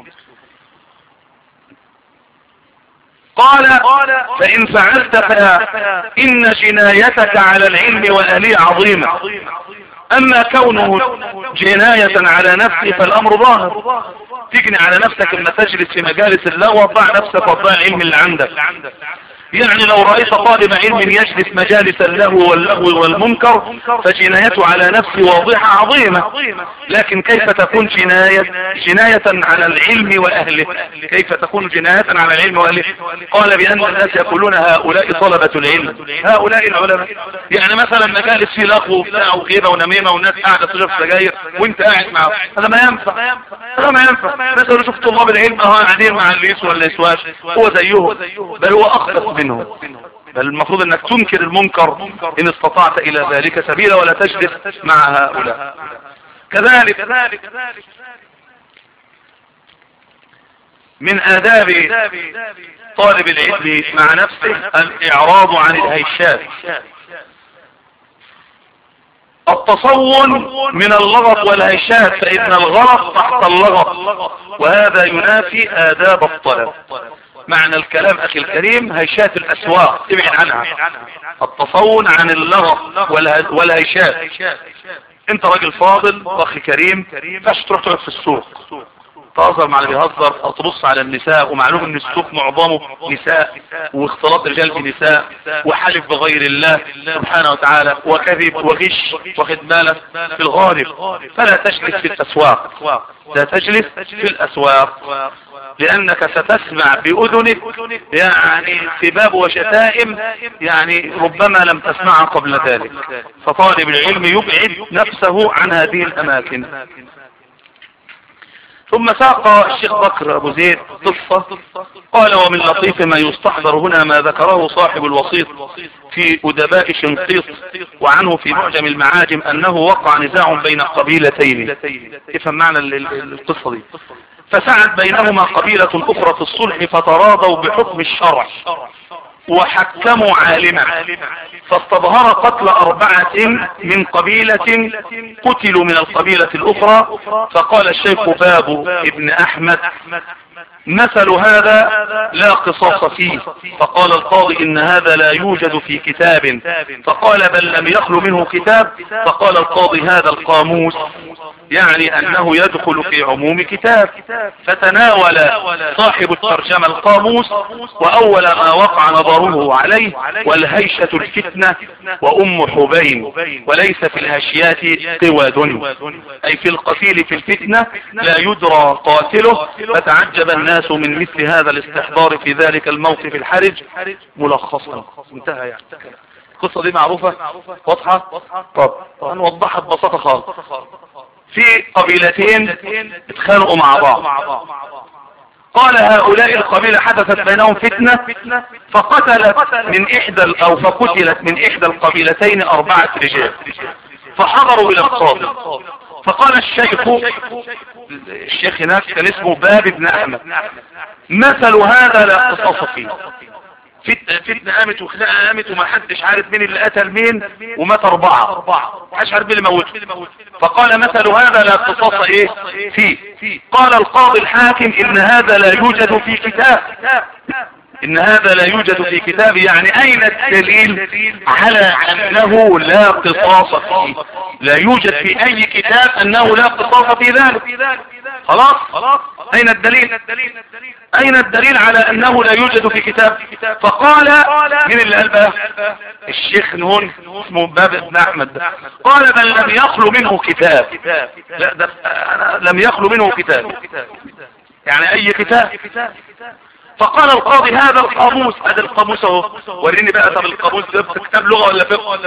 قال فإن فعلت فإن جنايتك على العلم وأهله عظيمة أما كونه جناية على نفسه فالأمر ظاهر تجني على نفسك لما تجلس في مجالس اللغو وضع نفسك وضع العلم اللي عندك يعني لو رأيت طالب علم يجلس مجالس اللهو واللغو والمنكر فجنايته على نفسه واضحة عظيمة لكن كيف تكون جناية جناية على العلم وأهله كيف تكون جناية على العلم وأهله قال بأن الناس يقولون هؤلاء طلبة العلم هؤلاء العلماء يعني مثلا مجالس في لغو وبتاع وغيبة ونميمة والناس قاعدة تشرب سجاير وانت قاعد معه هذا ما ينفع هذا ما ينفع مثلا شوف طلاب العلم اهو قاعدين مع الليس ولا الاسواش هو زيهم بل هو اخطر منهم بل المفروض انك تنكر المنكر ان استطعت الى ذلك سبيلا ولا تجلس مع هؤلاء كذلك من آداب طالب العلم مع نفسه الإعراض عن الهيشات التصون من اللغط والهيشات فإن الغلط تحت اللغط وهذا ينافي آداب الطلب معنى الكلام أخي الكريم هيشات الأسواق ابعد عنها التصون عن اللغط والهيشات انت راجل فاضل واخي كريم فاش تروح تقعد في السوق تهزر مع اللي بيهزر او تبص على النساء ومعلوم ان السوق معظمه نساء واختلاط رجال بنساء وحلف بغير الله سبحانه وتعالى وكذب وغش واخد بالك في الغالب فلا تجلس في الاسواق لا تجلس في الاسواق لانك ستسمع باذنك يعني سباب وشتائم يعني ربما لم تسمعها قبل ذلك فطالب العلم يبعد نفسه عن هذه الاماكن ثم ساق الشيخ بكر أبو زيد قصة قال ومن لطيف ما يستحضر هنا ما ذكره صاحب الوسيط في أدباء شنقيط وعنه في معجم المعاجم أنه وقع نزاع بين قبيلتين افهم معنى القصة دي فسعت بينهما قبيلة أخرى في الصلح فتراضوا بحكم الشرع وحكموا عالما فاستظهر قتل أربعة من قبيلة قتلوا من القبيلة الأخرى فقال الشيخ باب ابن أحمد مثل هذا لا قصاص فيه فقال القاضي إن هذا لا يوجد في كتاب فقال بل لم يخلو منه كتاب فقال القاضي هذا القاموس يعني أنه يدخل في عموم كتاب فتناول صاحب الترجمة القاموس وأول ما وقع نظره عليه والهيشة الفتنة وأم حبين وليس في الهشيات قواد أي في القتيل في الفتنة لا يدرى قاتله فتعجب الناس من مثل هذا الاستحضار في ذلك الموقف الحرج ملخصا انتهى يعني القصة دي معروفة واضحة طب هنوضحها ببساطة خالص في قبيلتين اتخانقوا مع بعض قال هؤلاء القبيلة حدثت بينهم فتنة فقتلت من احدى او فقتلت من احدى القبيلتين اربعة رجال فحضروا الى القاضي فقال الشيخ الشيخ هناك كان اسمه باب بن احمد مثل هذا لا قصص فيه فتنة فتنة قامت وخناقة قامت وما حدش عارف مين اللي قتل مين ومات أربعة ما حدش عارف مين اللي موته فقال مثل هذا لا قصاص إيه فيه قال القاضي الحاكم إن هذا لا يوجد في كتاب إن هذا لا يوجد في كتاب يعني أين الدليل على أنه لا قصاص فيه لا يوجد في أي كتاب أنه لا قصاص في ذلك خلاص أين الدليل أين الدليل على أنه لا يوجد في كتاب فقال من اللي قال بقى الشيخ نون اسمه باب ابن أحمد قال بل لم يخلو منه كتاب لا ده لم يخلو منه كتاب يعني أي كتاب فقال القاضي هذا القاموس هذا القاموس اهو وريني بقى طب القاموس ده كتاب لغة ولا فقه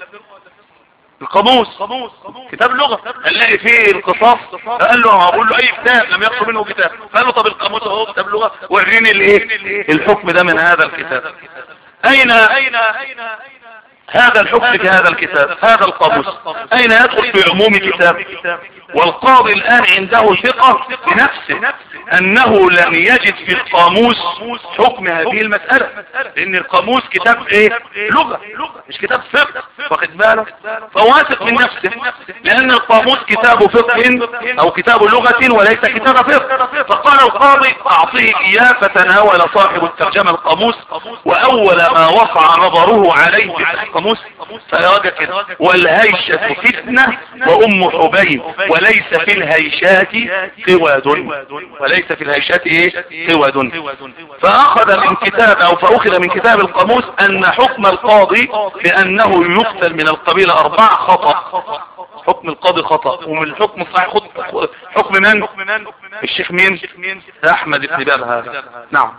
القاموس كتاب لغة هنلاقي فيه القصاص فقال له هقول له اي كتاب لم يخرج منه كتاب قال له طب القاموس اهو كتاب لغة وريني الايه الحكم ده من هذا الكتاب اين اين اين هذا الحكم في هذا الكتاب هذا القاموس اين يدخل في عموم كتاب والقاضي الان عنده ثقة بنفسه انه لم يجد في القاموس حكم هذه المسألة لان القاموس كتاب ايه لغة مش كتاب فقه واخد بالك فواثق من نفسه لان القاموس كتاب فقه او كتاب لغة وليس كتاب فقه فقال القاضي اعطيه اياه فتناول صاحب الترجمة القاموس واول ما وقع نظره عليه القاموس فوجد كده والهيشة فتنة وام حبين وليس في الهيشات قواد وليس في الهيشات ايه قواد فاخذ من كتاب او فاخذ من كتاب القاموس ان حكم القاضي بانه يقتل من القبيلة اربعة خطأ حكم القاضي خطأ ومن الحكم الصحيح حكم من الشيخ مين احمد بن باب هذا نعم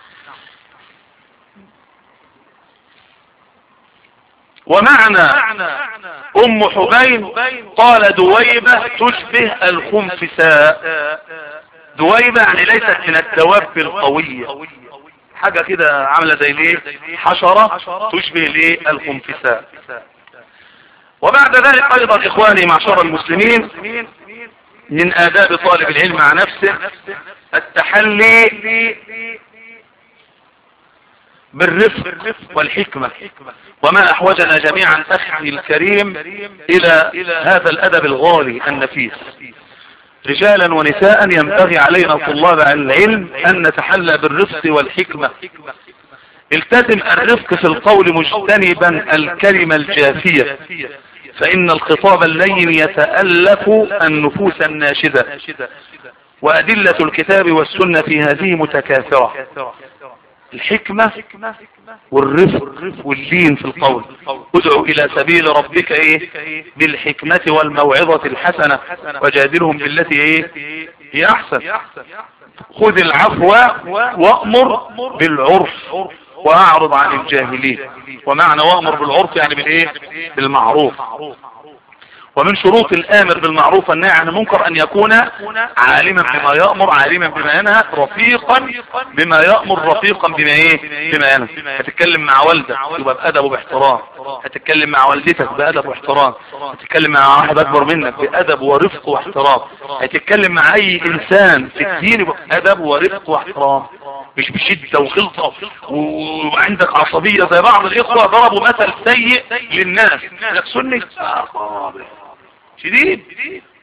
ومعنى ام حبين قال دويبة تشبه الخنفساء دويبة يعني ليست من الدواب القوية حاجة كده عاملة زي ليه حشرة تشبه ليه الخنفساء وبعد ذلك ايضا اخواني معشر المسلمين من اداب طالب العلم مع نفسه التحلي بالرفق والحكمة وما احوجنا جميعا اخي الكريم الى هذا الادب الغالي النفيس رجالا ونساء ينبغي علينا طلاب العلم ان نتحلى بالرفق والحكمة التزم الرفق في القول مجتنبا الكلمة الجافية فإن الخطاب اللين يتألف النفوس الناشدة وأدلة الكتاب والسنة في هذه متكاثرة الحكمة والرفق واللين في القول ادعو الى سبيل ربك ايه بالحكمة والموعظة الحسنة وجادلهم بالتي ايه هي احسن خذ العفو وامر بالعرف واعرض عن الجاهلين ومعنى وامر بالعرف يعني بالايه بالمعروف ومن شروط الامر بالمعروف والنهي عن المنكر ان يكون عالما بما يأمر عالما بما ينهى رفيقا بما يأمر رفيقا بما ايه بما ينهى هتتكلم مع والدك يبقى بأدب وباحترام هتتكلم مع والدتك بأدب واحترام هتتكلم مع واحد اكبر منك بأدب ورفق واحترام هتتكلم مع اي انسان في الدين بأدب ورفق واحترام مش بشدة وغلطة وعندك عصبية زي بعض الاخوة ضربوا مثل سيء للناس لك سني شديد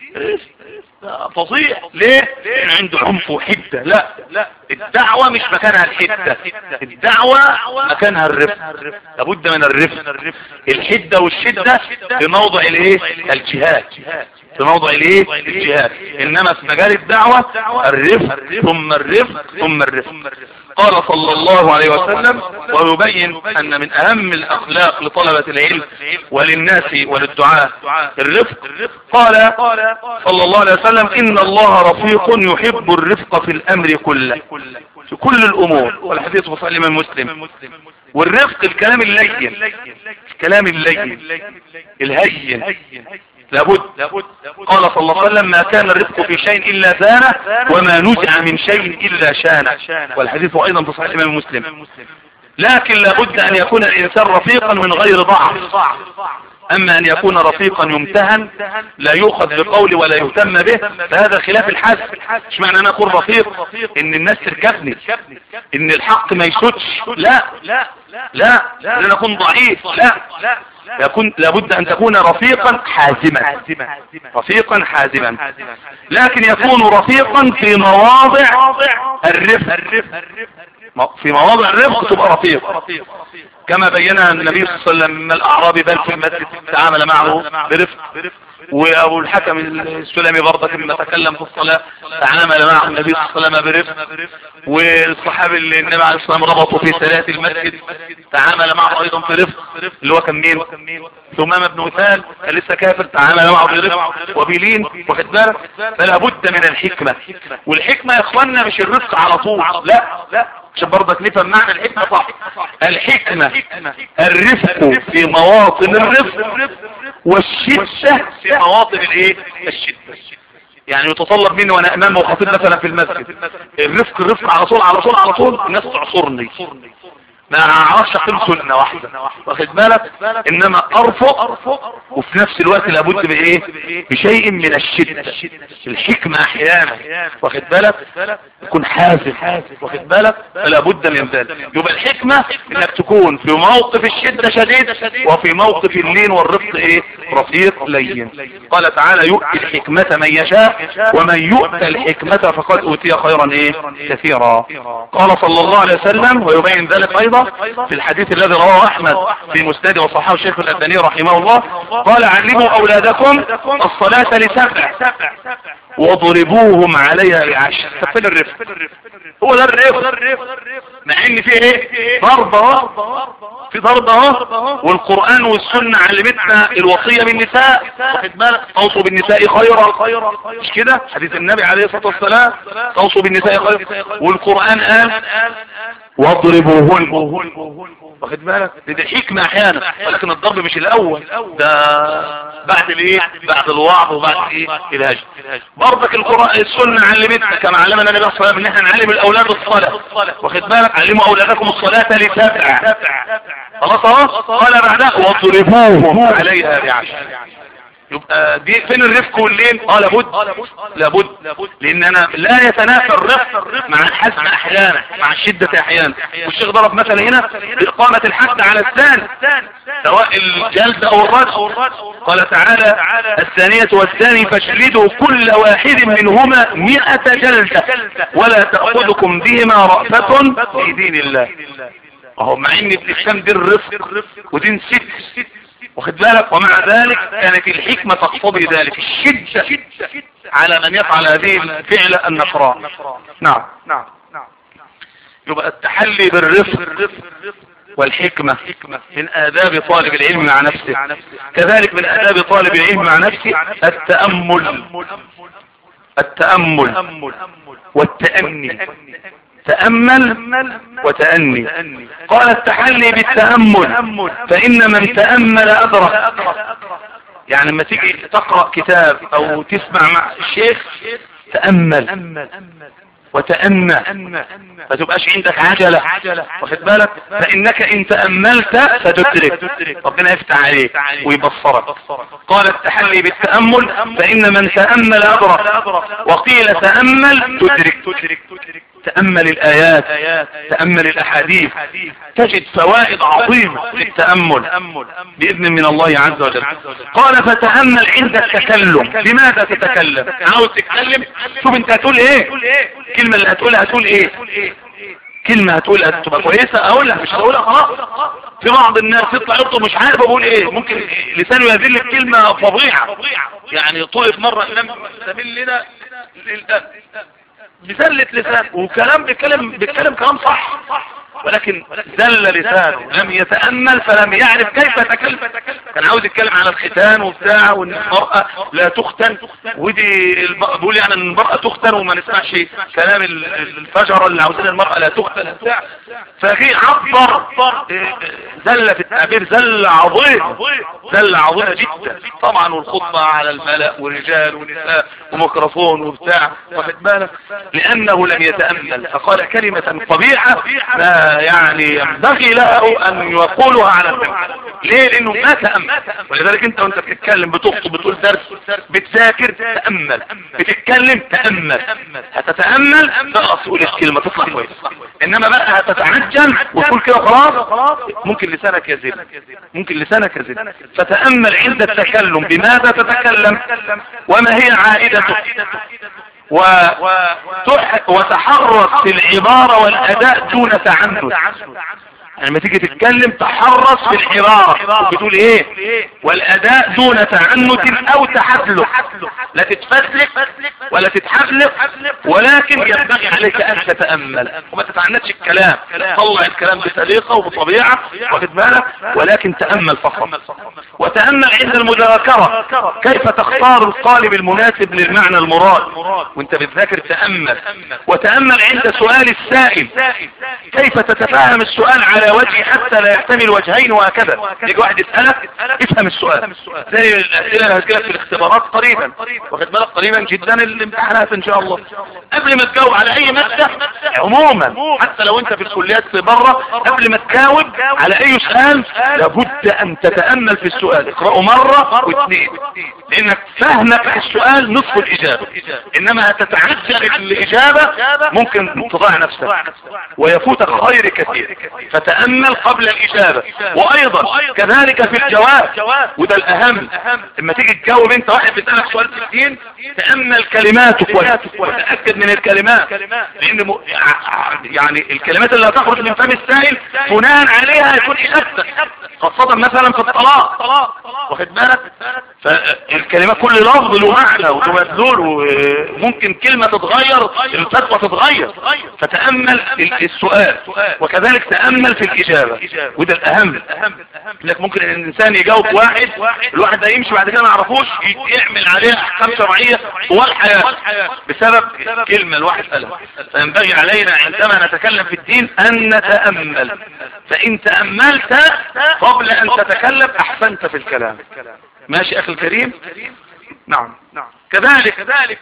فظيع ليه لان عنده عنف وحدة لا لا الدعوة مش مكانها الحدة الدعوة مكانها الرفق لابد من الرفق الحدة والشدة في موضع الايه الجهاد في موضع الايه الجهاد انما في مجال الدعوة الرفق ثم الرفق ثم الرفق قال صلى الله عليه وسلم ويبين ان من اهم الاخلاق لطلبة العلم وللناس وللدعاء الرفق قال صلى الله عليه وسلم ان الله رفيق يحب الرفق في الامر كله في كل الامور والحديث في صحيح الامام مسلم والرفق الكلام اللين الكلام اللين الهين لابد قال صلى الله عليه وسلم ما كان الرفق في شيء إلا زانه وما نزع من شيء إلا شانه والحديث أيضا في صحيح الإمام مسلم لكن لابد أن يكون الإنسان رفيقا من غير ضعف أما أن يكون رفيقا يمتهن لا يؤخذ بقول ولا يهتم به فهذا خلاف الحد مش معنى أنا أكون رفيق إن الناس تركبني إن الحق ما يسودش لا لا لا لأن أكون ضعيف لا يكون لابد أن تكون رفيقا حازما رفيقا حازما لكن يكون رفيقا في مواضع الرفق في مواضع الرفق تبقى رفيق كما بينها النبي صلى الله عليه وسلم من الأعرابي بل في المسجد تعامل معه برفق وابو الحكم السلمي برضك لما تكلم في الصلاة تعامل معه النبي صلى الله عليه وسلم برفق والصحابي اللي النبي عليه الصلاة والسلام ربطه في صلاة المسجد تعامل معه ايضا في رفق اللي هو كان مين ثمامة بن وثال كان لسه كافر تعامل معه برفق وبلين واخد بالك فلا بد من الحكمة والحكمة يا اخوانا مش الرفق على طول لا لا عشان برضك نفهم معنى الحكمة صح الحكمة الرفق في مواطن الرفق والشدة في مواطن الايه الشدة يعني يتطلب مني وانا امام وخطيب مثلا في المسجد الرفق الرفق على طول على طول على طول الناس تعصرني ما اعرفش اقيم سنة واحدة واخد بالك انما ارفق وفي نفس الوقت لابد بايه بشيء من الشدة الحكمة احيانا واخد بالك يكون حازم واخد بالك فلا بد من ذلك يبقى الحكمة انك تكون في موقف الشدة شديد وفي موقف اللين والرفق ايه رفيق لين قال تعالى يؤتي الحكمة من يشاء ومن يؤتى الحكمة فقد اوتي خيرا ايه كثيرا قال صلى الله عليه وسلم ويبين ذلك ايضا في الحديث الذي رواه احمد في مسند وصححه الشيخ الالباني رحمه الله قال علموا اولادكم الصلاة لسبع واضربوهم عليها بعشر فين الرفق هو ده الرفق مع ان في ايه ضرب اهو في ضرب اهو والقرآن والسنة علمتنا الوصية بالنساء واخد بالك اوصوا بالنساء خيرا مش كده حديث النبي عليه الصلاة والسلام اوصوا بالنساء خيرا والقرآن قال واضربوهن واخد بالك دي حكمة احيانا ولكن الضرب مش الاول ده بعد الايه بعد الوعظ وبعد ايه الهجر برضك القرآن السنة علمتنا كما علمنا النبي صلى الله عليه وسلم ان احنا نعلم الاولاد الصلاة واخد بالك علموا اولادكم الصلاة لسبع خلاص اهو قال بعدها واضربوهم عليها بعشر يبقى دي فين الرفق واللين اه لابد لابد لان انا لا يتنافى الرفق مع الحزم احيانا مع الشدة احيانا والشيخ ضرب مثلا هنا باقامة الحد على الثاني سواء الجلد او الرد قال تعالى الثانية والثاني فاشردوا كل واحد منهما مئة جلدة ولا تأخذكم بهما رأفة في دين الله اهو مع ان الاسلام دين رفق ودين ست واخد بالك ومع ذلك كانت الحكمة تقتضي ذلك الشدة على من يفعل هذه الفعل النقراء نعم نعم يبقى التحلي بالرفق والحكمة من آداب طالب العلم مع نفسه كذلك من آداب طالب العلم مع نفسه التأمل التأمل والتأني تأمل وتأني قال التحلي بالتأمل فإن من تأمل أدرك يعني لما تيجي تقرأ كتاب أو تسمع مع الشيخ تأمل وتأنى ما تبقاش عندك عجلة واخد بالك فإنك إن تأملت ستدرك ربنا يفتح عليك ويبصرك قال التحلي بالتأمل فإن من تأمل أدرك وقيل تأمل تدرك تأمل الآيات تأمل الأحاديث تجد فوائد عظيمة في التأمل بإذن من الله عز وجل قال فتأمل عند التكلم لماذا تتكلم عاوز تتكلم شوف انت هتقول ايه الكلمة اللي هتقولها هتقول ايه كلمة هتقولها تبقى كويسة اقولها مش هقولها خلاص في بعض الناس يطلع يطلب مش عارف اقول ايه ممكن لسانه يذل الكلمة فظيعة يعني طلب مرة لم تمل لنا بزلة لسان وكلام بيتكلم بيتكلم كلام صح ولكن زل لسانه لم يتأمل فلم يعرف كيف يتكلم كان عاوز يتكلم على الختان وبتاع وان المرأة لا تختن ودي بقول يعني ان المرأة تختن وما نسمعش كلام الفجرة اللي عاوزين المرأة لا تختن وبتاع ففي عبر زل في التعبير زل عظيم زل عظيمة جدا طبعا والخطبة على الملأ ورجال ونساء وميكروفون وبتاع واخد بالك لانه لم يتأمل فقال كلمة قبيحة لا يعني ينبغي له ان يقولها على السمع ليه لانه ما تأمل ولذلك انت وانت بتتكلم بتخطب بتقول درس بتذاكر تأمل بتتكلم تأمل هتتأمل تقول الكلمة تطلع كويس انما بقى هتتعجل وتقول كده خلاص ممكن لسانك يزيد ممكن لسانك يزيد فتأمل عند التكلم بماذا تتكلم وما هي عائدته وتحرص في العبارة والأداء دون تعنت يعني لما تيجي تتكلم تحرص في الحرارة بتقول ايه والاداء دون تعنت او تحفلق لا تتفسلك ولا تتحفلق ولكن ينبغي عليك ان تتأمل وما تتعنتش الكلام طلع الكلام بسليقة وبطبيعة واخد بالك ولكن تأمل فقط وتأمل عند المذاكرة كيف تختار القالب المناسب للمعنى المراد وانت بتذاكر تأمل وتأمل عند سؤال السائل كيف تتفاهم السؤال على وجه حتى لا يحتمل وجهين وهكذا يجي واحد يسألك افهم السؤال زي الأسئلة اللي هتجيلك في الاختبارات قريبا واخد بالك قريبا جدا الامتحانات ان شاء الله قبل ما تجاوب على اي مادة عموما حتى لو انت في الكليات بره قبل ما تجاوب على اي سؤال لابد ان تتأمل في السؤال اقرأه مرة واثنين لانك فهمك في السؤال نصف الاجابة انما هتتعجل الاجابة ممكن تضيع نفسك ويفوتك خير كثير فتأمل قبل الاجابة وايضا كذلك في الجواب وده الاهم لما تيجي تجاوب انت واحد بيسألك سؤال في الدين تأمل كلماته كويس وتأكد من الكلمات لان م... يعني الكلمات اللي هتخرج من فم السائل بناء عليها يكون اجابتك خاصة مثلا في الطلاق واخد بالك فالكلمات كل لفظ له معنى وله مدلول وممكن كلمة تتغير الفتوى تتغير فتأمل السؤال وكذلك تأمل في الإجابة وده الأهم لك ممكن ان الإنسان يجاوب واحد الواحد ده يمشي بعد كده ما يعرفوش يعمل عليه أحكام شرعية طوال الحياة بسبب كلمة الواحد قالها فينبغي علينا عندما نتكلم في الدين أن نتأمل فإن تأملت قبل أن تتكلم أحسنت في الكلام ماشي أخي الكريم نعم كذلك كذلك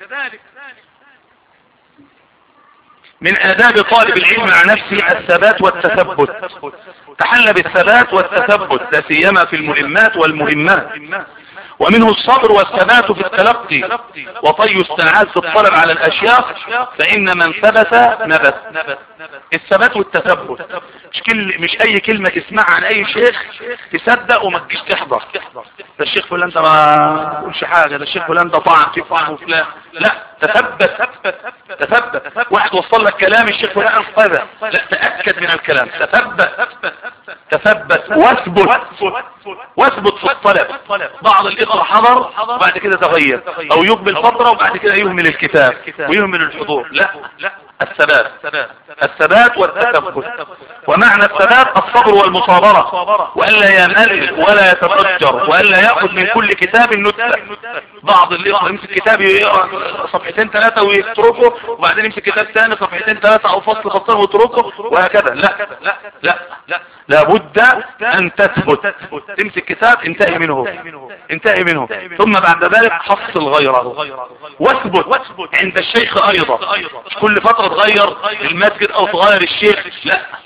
من آداب طالب العلم مع نفسه الثبات والتثبت تحلى بالثبات والتثبت لا سيما في المهمات والمهمات ومنه الصبر والثبات في التلقي وطي الساعات في الطلب على الأشياء فإن من ثبت نبت الثبات والتثبت مش, كل مش أي كلمة تسمعها عن أي شيخ تصدق وما تجيش تحضر ده الشيخ فلان ده ما تقولش حاجة ده الشيخ فلان ده طعن في فلان وفلان لا تثبت تثبت واحد وصل لك كلام الشيخ فلان كذا لا تأكد من الكلام تثبت تثبت واثبت واثبت في الطلب بعض الإخوة حضر وبعد كده تغير أو يقبل فترة وبعد كده يهمل الكتاب ويهمل الحضور لا الثبات الثبات والتثبت ومعنى الثبات الصبر والمصابرة وألا يمل ولا يتفجر وألا يأخذ من كل كتاب نكتة بعض اللي يمسك كتاب يقرأ صفحتين ثلاثة ويتركه وبعدين يمسك كتاب ثاني صفحتين ثلاثة أو فصل فصل ويتركه وهكذا لا لا لا لا لابد أن تثبت تمسك كتاب انتهي منه انتهي منه ثم بعد ذلك حصل غيره واثبت عند الشيخ أيضا كل فترة تغير المسجد أو تغير الشيخ لا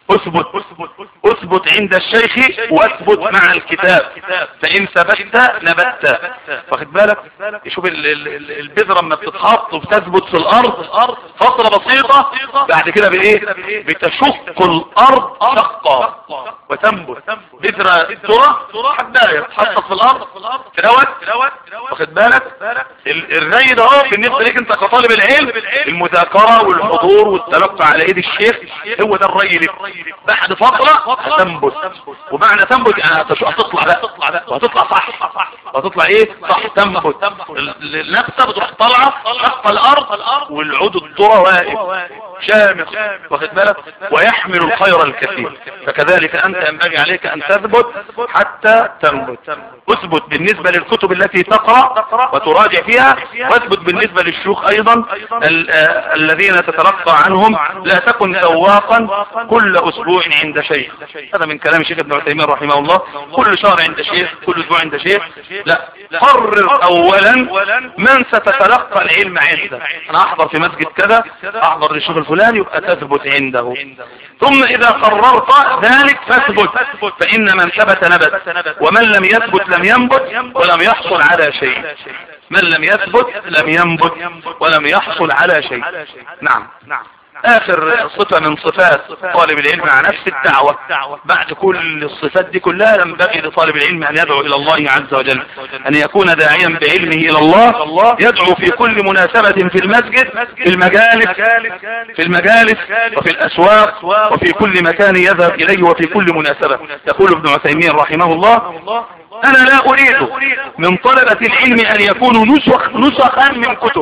اثبت اثبت عند الشيخ واثبت مع الكتاب فان ثبت نبت واخد بالك شوف البذرة لما بتتحط وبتثبت في الارض فترة بسيطة بعد كده بايه بتشق الارض شقة وتنبت بذرة ذرة حباية تحطت في الارض تلوت واخد بالك الري ده اهو بالنسبة ليك انت كطالب العلم المذاكرة والحضور والتلقى على ايد الشيخ هو ده الري لك بعد فترة هتنبت ومعنى تنبت يعني هتطلع بقى وهتطلع صح وهتطلع ايه صح تنبت النفسة بتروح طالعة شق الارض والعود الذرة واقف شامخ واخد بالك ويحمل الخير الكثير فكذلك انت ينبغي عليك ان تثبت حتى تنبت اثبت بالنسبة للكتب التي تقرأ وتراجع فيها واثبت بالنسبة للشيوخ ايضا الذين تتلقى عنهم لا تكن سواقا كل اسبوع عند شيخ هذا من كلام الشيخ ابن عثيمين رحمه الله كل شهر عند شيخ كل اسبوع عند شيخ لا قرر اولا من ستتلقى العلم عنده انا احضر في مسجد كذا احضر للشيخ الفلاني يبقى تثبت عنده ثم اذا قررت ذلك فاثبت فان من ثبت نبت ومن لم يثبت لم ينبت ولم يحصل على شيء من لم يثبت لم ينبت ولم يحصل على شيء نعم نعم اخر صفة من صفات طالب العلم مع نفس الدعوة بعد كل الصفات دي كلها ينبغي لطالب العلم ان يدعو الى الله عز وجل ان يكون داعيا بعلمه الى الله يدعو في كل مناسبة في المسجد في المجالس في المجالس وفي الاسواق وفي كل مكان يذهب اليه وفي كل مناسبة يقول ابن عثيمين رحمه الله انا لا اريد من طلبة العلم ان يكونوا نسخ نسخا من كتب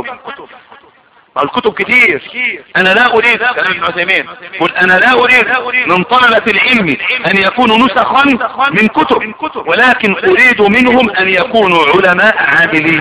الكتب كتير انا لا اريد كلام ابن عثيمين قل انا لا اريد من طلبة العلم ان يكونوا نسخا من كتب ولكن اريد منهم ان يكونوا علماء عاملين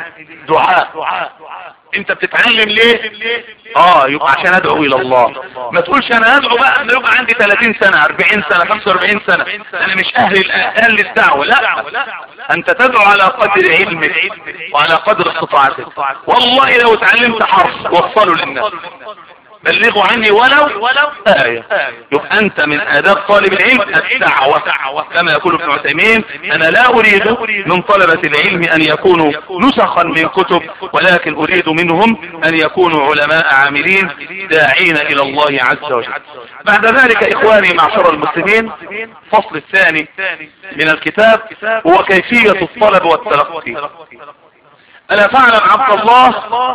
دعاء انت بتتعلم ليه اه يبقى عشان ادعو الى الله ما تقولش انا ادعو بقى انا يبقى عندي 30 سنة 40 سنة 45 سنة انا مش اهل اهل الدعوة لا انت تدعو على قدر علمك وعلى قدر استطاعتك والله لو اتعلمت حرف وصلوا للناس بلغوا عني ولو آية يبقى أنت من آداب طالب العلم الدعوة كما يقول ابن عثيمين أنا لا أريد من طلبة العلم أن يكونوا نسخا من كتب ولكن أريد منهم أن يكونوا علماء عاملين داعين إلى الله عز وجل بعد ذلك إخواني معشر المسلمين فصل الثاني من الكتاب هو كيفية الطلب والتلقي ألا تعلم عبد الله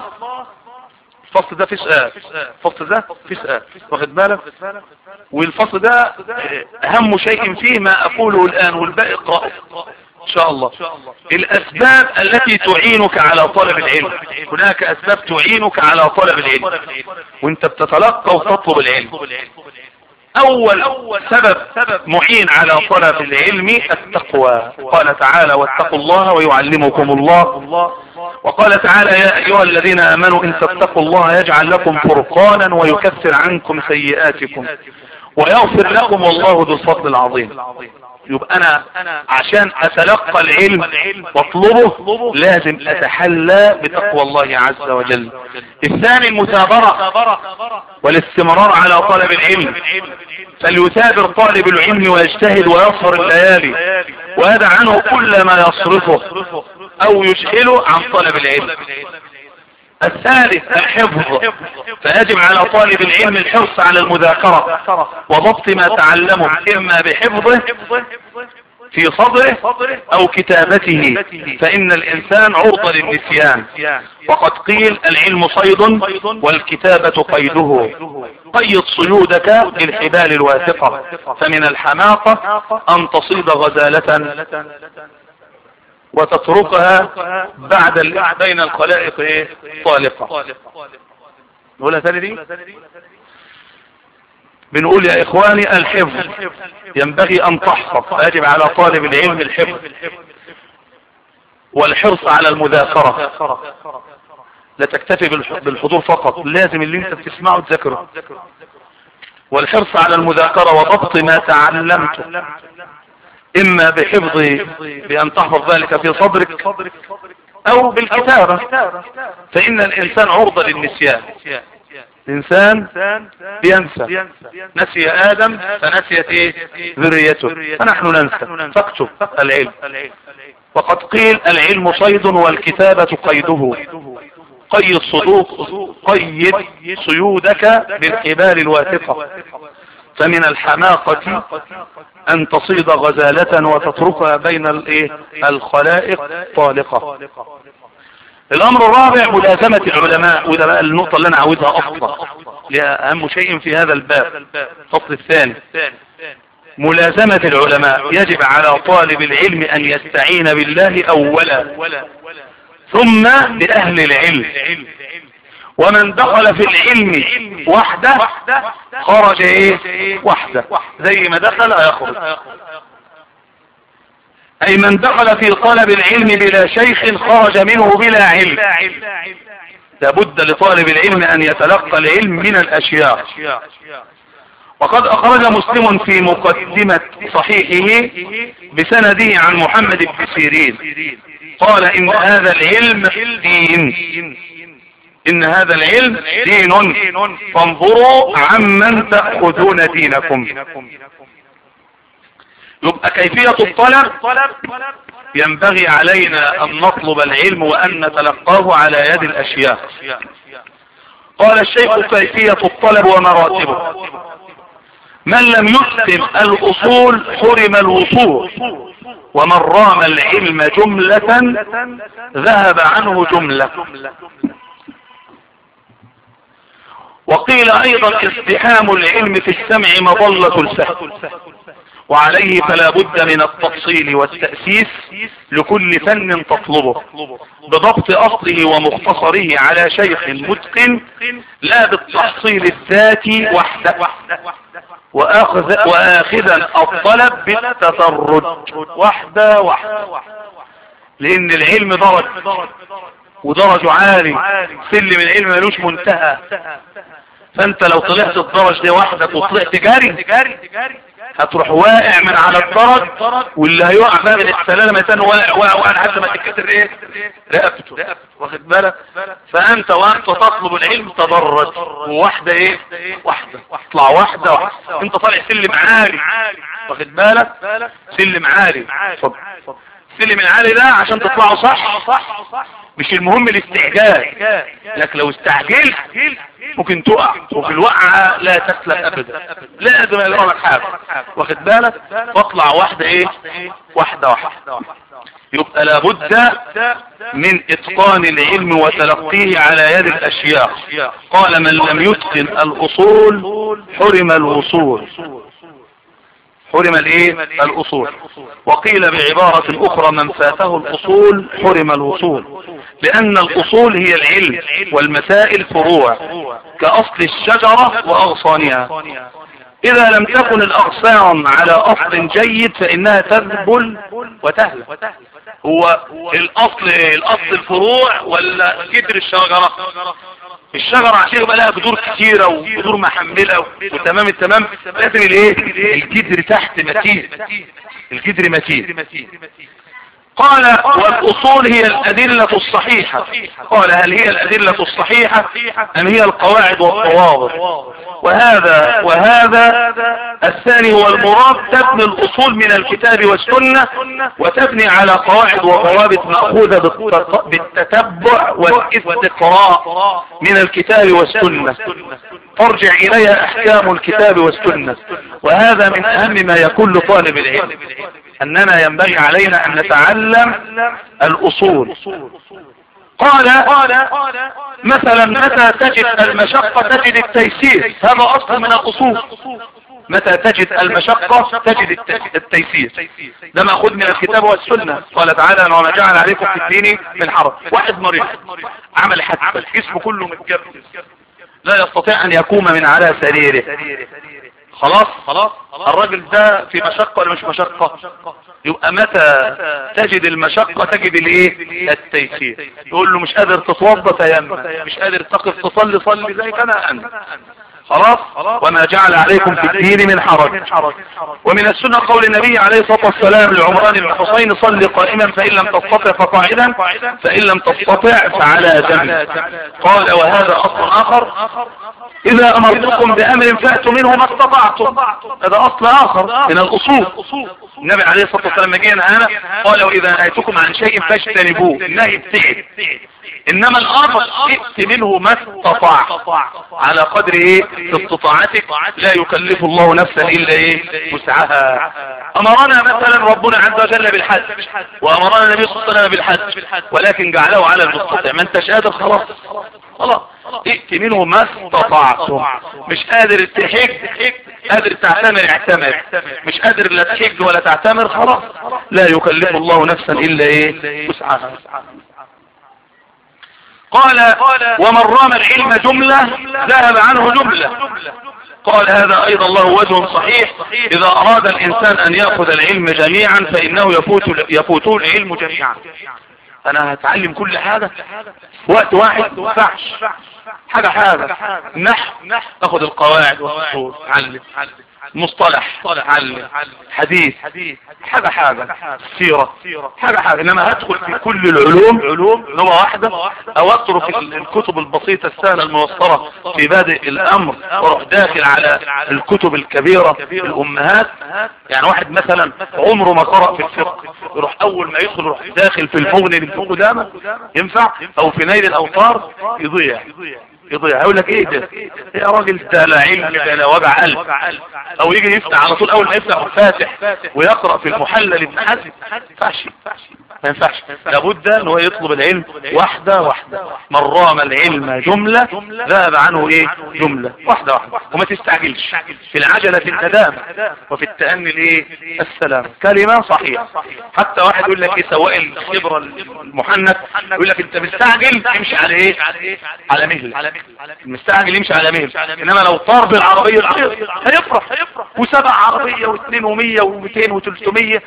الفصل ده في سؤال الفصل ده في سؤال واخد بالك والفصل ده اهم شيء فيه ما اقوله الان والباقي قائم ان شاء الله الاسباب التي تعينك على طلب العلم هناك اسباب تعينك على طلب العلم وانت بتتلقى وتطلب العلم اول سبب معين على طلب العلم التقوى قال تعالى واتقوا الله ويعلمكم الله وقال تعالى يا ايها الذين امنوا ان تتقوا الله يجعل لكم فرقانا ويكفر عنكم سيئاتكم ويغفر لكم والله ذو الفضل العظيم يبقى انا عشان اتلقى العلم واطلبه لازم اتحلى بتقوى الله عز وجل الثاني المثابرة والاستمرار على طلب العلم فليثابر طالب العلم ويجتهد ويسهر الليالي ويدع عنه كل ما يصرفه او يشغله عن طلب العلم الثالث الحفظ فيجب على طالب العلم الحرص على المذاكرة وضبط ما تعلمه اما بحفظه في صدره او كتابته فان الانسان عرضة للنسيان وقد قيل العلم صيد والكتابة قيده قيد صيودك بالحبال الواثقة فمن الحماقة ان تصيد غزالة وتتركها بعد بين الخلائق ايه طالقة نقولها ثاني دي بنقول يا اخواني الحفظ ينبغي ان تحفظ يجب على طالب العلم الحفظ والحرص على المذاكرة لا تكتفي بالحضور فقط لازم اللي انت بتسمعه تذكره والحرص على المذاكرة وضبط ما تعلمته اما بحفظ بان تحفظ ذلك في صدرك او بالكتابة فان الانسان عرضة للنسيان الانسان بينسى نسي ادم فنسيت ايه ذريته فنحن ننسى فاكتب العلم وقد قيل العلم صيد والكتابة قيده قيد صدوق قيد صيودك بالحبال الواثقة فمن الحماقة ان تصيد غزالة وتتركها بين الايه الخلائق طالقة الامر الرابع ملازمة العلماء وده بقى النقطة اللي انا عاوزها اصلا اهم شيء في هذا الباب الفصل الثاني ملازمة العلماء يجب على طالب العلم ان يستعين بالله اولا ثم بأهل العلم ومن دخل في العلم وحده خرج ايه وحده زي ما دخل يخرج اي من دخل في طلب العلم بلا شيخ خرج منه بلا علم لابد لطالب العلم ان يتلقى العلم من الاشياء وقد اخرج مسلم في مقدمة صحيحه بسنده عن محمد بن سيرين قال ان هذا العلم دين ان هذا العلم دين فانظروا عمن تأخذون دينكم يبقى كيفية الطلب ينبغي علينا ان نطلب العلم وان نتلقاه على يد الاشياء قال الشيخ كيفية الطلب ومراتبه من لم يسلم الاصول حرم الوصول ومن رام العلم جملة ذهب عنه جملة وقيل ايضا ازدحام العلم في السمع مظلة الفهم وعليه فلا بد من التفصيل والتأسيس لكل فن تطلبه بضبط أصله ومختصره على شيخ متقن لا بالتحصيل الذاتي وحده وآخذ وآخذا الطلب بالتفرد وحده وحده لأن العلم درج ودرج عالي سلم العلم ملوش منتهى فانت لو طلعت الدرج دي وحدك وطلعت جاري هتروح واقع من على الدرج واللي هيقع بقى من السلالة مثلا واقع واقع واقع لحد ما تتكسر ايه رقبته واخد بالك فانت وانت تطلب العلم تدرج وواحدة ايه واحدة اطلع واحدة واحدة انت طالع سلم عالي واخد بالك سلم عالي السلم العالي ده عشان تطلعه صح مش المهم الاستعجال لكن لو استعجلت ممكن تقع وفي الوقعة لا تسلم ابدا لازم يجرى لك حاجة واخد بالك واطلع واحدة ايه واحدة واحدة يبقى لابد من اتقان العلم وتلقيه على يد الاشياء قال من لم يتقن الاصول حرم الوصول حرم الايه الاصول وقيل بعبارة اخرى من فاته الاصول حرم الوصول لان الاصول هي العلم والمسائل فروع كاصل الشجرة واغصانها اذا لم تكن الاغصان على اصل جيد فانها تذبل وتهلك هو الاصل الاصل الفروع ولا جدر الشجرة الشجرة عشان يبقى لها جذور كثيرة وجذور محملة وتمام التمام لازم الايه الجذر تحت متين الجذر متين قال والاصول هي الادلة الصحيحة قال هل هي الادلة الصحيحة ام هي القواعد والضوابط وهذا وهذا الثاني هو المراد تبني الاصول من الكتاب والسنة وتبني على قواعد وضوابط مأخوذة بالتتبع والاستقراء من الكتاب والسنة ترجع اليها احكام الكتاب والسنة وهذا من اهم ما يكون لطالب العلم اننا ينبغي علينا ان نتعلم الاصول قال مثلا متى تجد المشقة تجد التيسير هذا اصل من الاصول متى تجد المشقة تجد التيسير ده مأخوذ من الكتاب والسنة قال تعالى وما جعل عليكم في الدين من حرج واحد مريض عمل حادثة الجسم كله متجبس لا يستطيع ان يقوم من على سريره خلاص خلاص الراجل ده في مشقة ولا مش مشقة يبقى متى تجد المشقة تجد الايه التيسير يقول له مش قادر تتوضى تيمم مش قادر تقف تصلي صلي زي كما انت خلاص وما جعل عليكم في الدين من حرج ومن السنة قول النبي عليه الصلاة والسلام لعمران بن حسين صل قائما فإن لم تستطع فقاعدا فإن لم تستطع فعلى جنب قال وهذا أصل آخر إذا أمرتكم بأمر فأتوا منه ما استطعتم هذا أصل آخر من الأصول النبي عليه الصلاة والسلام جينا أنا قال وإذا نهيتكم عن شيء فاجتنبوه النهي ابتعد إنما الأمر ائت منه ما استطاع على قدر إيه استطاعتك لا يكلف الله نفسا إلا إيه وسعها أمرنا مثلا ربنا عز وجل بالحج وأمرنا النبي صلى الله عليه وسلم بالحج ولكن جعله على المستطيع ما انتش قادر خلاص خلاص ائت منه ما استطعتم مش قادر تحج قادر تعتمر اعتمر مش قادر لا تحج ولا تعتمر خلاص لا يكلف الله نفسا الا ايه وسعها قال ومن رام العلم جملة ذهب عنه جملة قال هذا ايضا له وجه صحيح اذا اراد الانسان ان يأخذ العلم جميعا فانه يفوت يفوت العلم جميعا انا هتعلم كل حاجة في وقت واحد ما ينفعش حاجة حاجة نحو تاخد القواعد والأصول علم مصطلح علم حديث حاجة حاجة سيرة حاجة حاجة انما هدخل في كل العلوم علوم لغة واحدة او اترك الكتب البسيطة السهلة الميسرة في بادئ الامر واروح داخل على الكتب الكبيرة الامهات يعني واحد مثلا عمره ما قرأ في الفقه يروح اول ما يدخل يروح داخل في المغني للفقه دامة ينفع او في نيل الاوطار يضيع يضيع يقول لك ايه ده يا راجل ده لا علم ده لا وجع قلب او يجي يفتح على طول اول ما يفتح الفاتح ويقرأ في المحلل ابن حزم فاشي ما ينفعش لابد ان هو يطلب العلم واحدة واحدة من رام العلم جملة ذهب عنه ايه جملة واحدة واحدة وما تستعجلش في العجلة الندامة وفي التأني الايه السلام كلمة صحيحة حتى واحد يقول لك ايه سواء الخبرة المحنك يقول لك انت مستعجل امشي على ايه على مهل المستعجل يمشي على مهل انما لو طار بالعربية هيفرح وسبع عربية واثنين ومية ومئتين وثلاثمية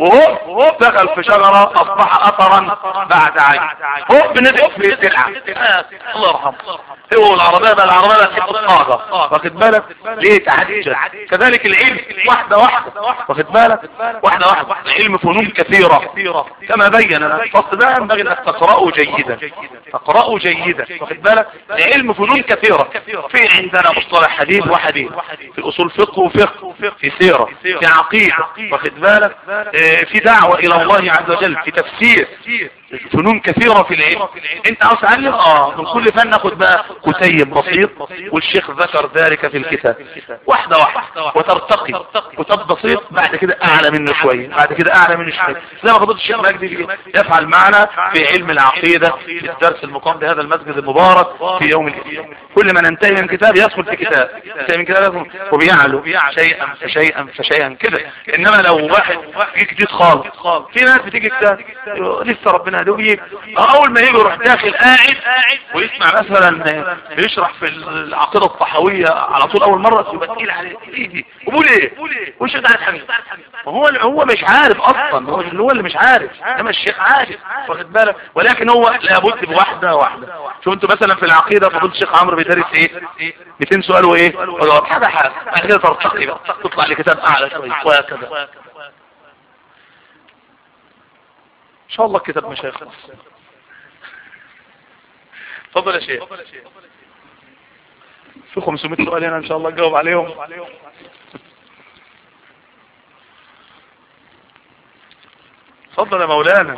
وهو دخل في شجرة اصبح اثرا بعد عين هو بنزل في الدلعة الله يرحمه هو العربية بقى العربية بقى تحب الطاقة واخد بالك ليه تعدد كذلك العلم واحدة واحدة واخد بالك واحدة واحدة العلم فنون كثيرة كما بين الفصل ده ينبغي انك تقرأه جيدا تقرأه جيدا واخد بالك العلم فنون كثيرة في عندنا مصطلح حديث وحديث في اصول فقه وفقه في سيرة في عقيدة واخد بالك في دعوة الى الله عز وجل في تفسير فنون كثيرة في العلم انت عاوز تعلم اه من كل فن ناخد بقى كتيب بسيط والشيخ ذكر ذلك في الكتاب واحدة واحدة وترتقي كتاب بسيط بعد كده اعلى منه شوية بعد كده اعلى منه شوية زي ما فضلت الشيخ مجدي يفعل معنا في علم العقيدة في الدرس المقام بهذا المسجد المبارك في يوم الاثنين كل ما ننتهي من كتاب يدخل في كتاب ينتهي من كتاب وبيعلو شيئا فشيئا فشيئا كده انما لو واحد جديد خالص في ناس بتيجي كتاب لسه ربنا هدوه اول ما يجي يروح داخل قاعد ويسمع مثلا بيشرح في العقيدة الطحوية على طول اول مرة يبقى تقيل عليه ايدي وبقول ايه وش ده حاجة هو هو مش عارف اصلا هو اللي هو اللي مش عارف انما الشيخ عارف واخد بالك ولكن هو لابد بواحدة واحدة شو انتوا مثلا في العقيدة فضل الشيخ عمرو بيدرس ايه 200 سؤال وايه وجواب حاجة حاجة بعد كده ترتقي بقى تطلع لكتاب اعلى شوية وهكذا ان شاء الله الكتاب مش هيخلص اتفضل يا شيخ في 500 سؤال هنا ان شاء الله نجاوب عليهم اتفضل يا مولانا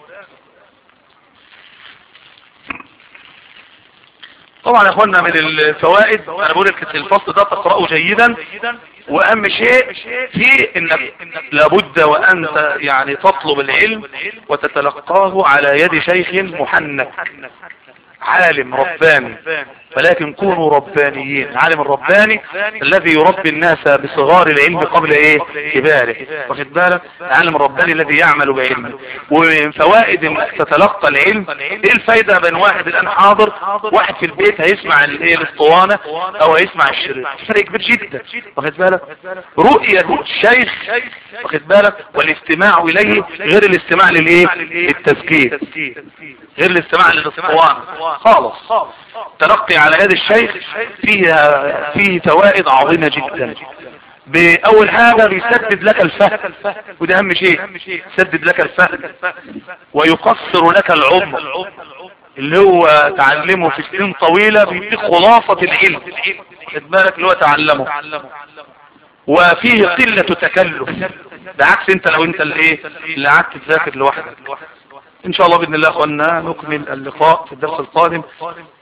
طبعا يا اخوانا من الفوائد انا بقول لك الفصل ده تقرأه جيدا واهم شيء في انك لابد وانت يعني تطلب العلم وتتلقاه على يد شيخ محنك عالم رباني ولكن كونوا ربانيين عالم الرباني الذي يربي الناس بصغار العلم قبل ايه كباره واخد بالك العالم الرباني الذي يعمل بعلمه ومن فوائد انك تتلقى العلم ايه الفايدة بين واحد الان حاضر واحد في البيت هيسمع الايه الاسطوانة او هيسمع الشريط فرق كبير جدا واخد بالك رؤية الشيخ واخد بالك والاستماع اليه غير الاستماع للايه للتسجيل غير الاستماع للاسطوانة خالص تلقي على يد الشيخ فيها فيه فوائد عظيمة جدا بأول حاجة بيسدد لك الفهم وده أهم شيء يسدد لك الفهم ويقصر لك العمر اللي هو تعلمه في سنين طويلة بيديك خلاصة العلم خد بالك اللي هو تعلمه وفيه قلة تكلف بعكس انت لو انت الايه اللي قعدت تذاكر لوحدك ان شاء الله باذن الله يا اخوانا نكمل اللقاء في الدرس القادم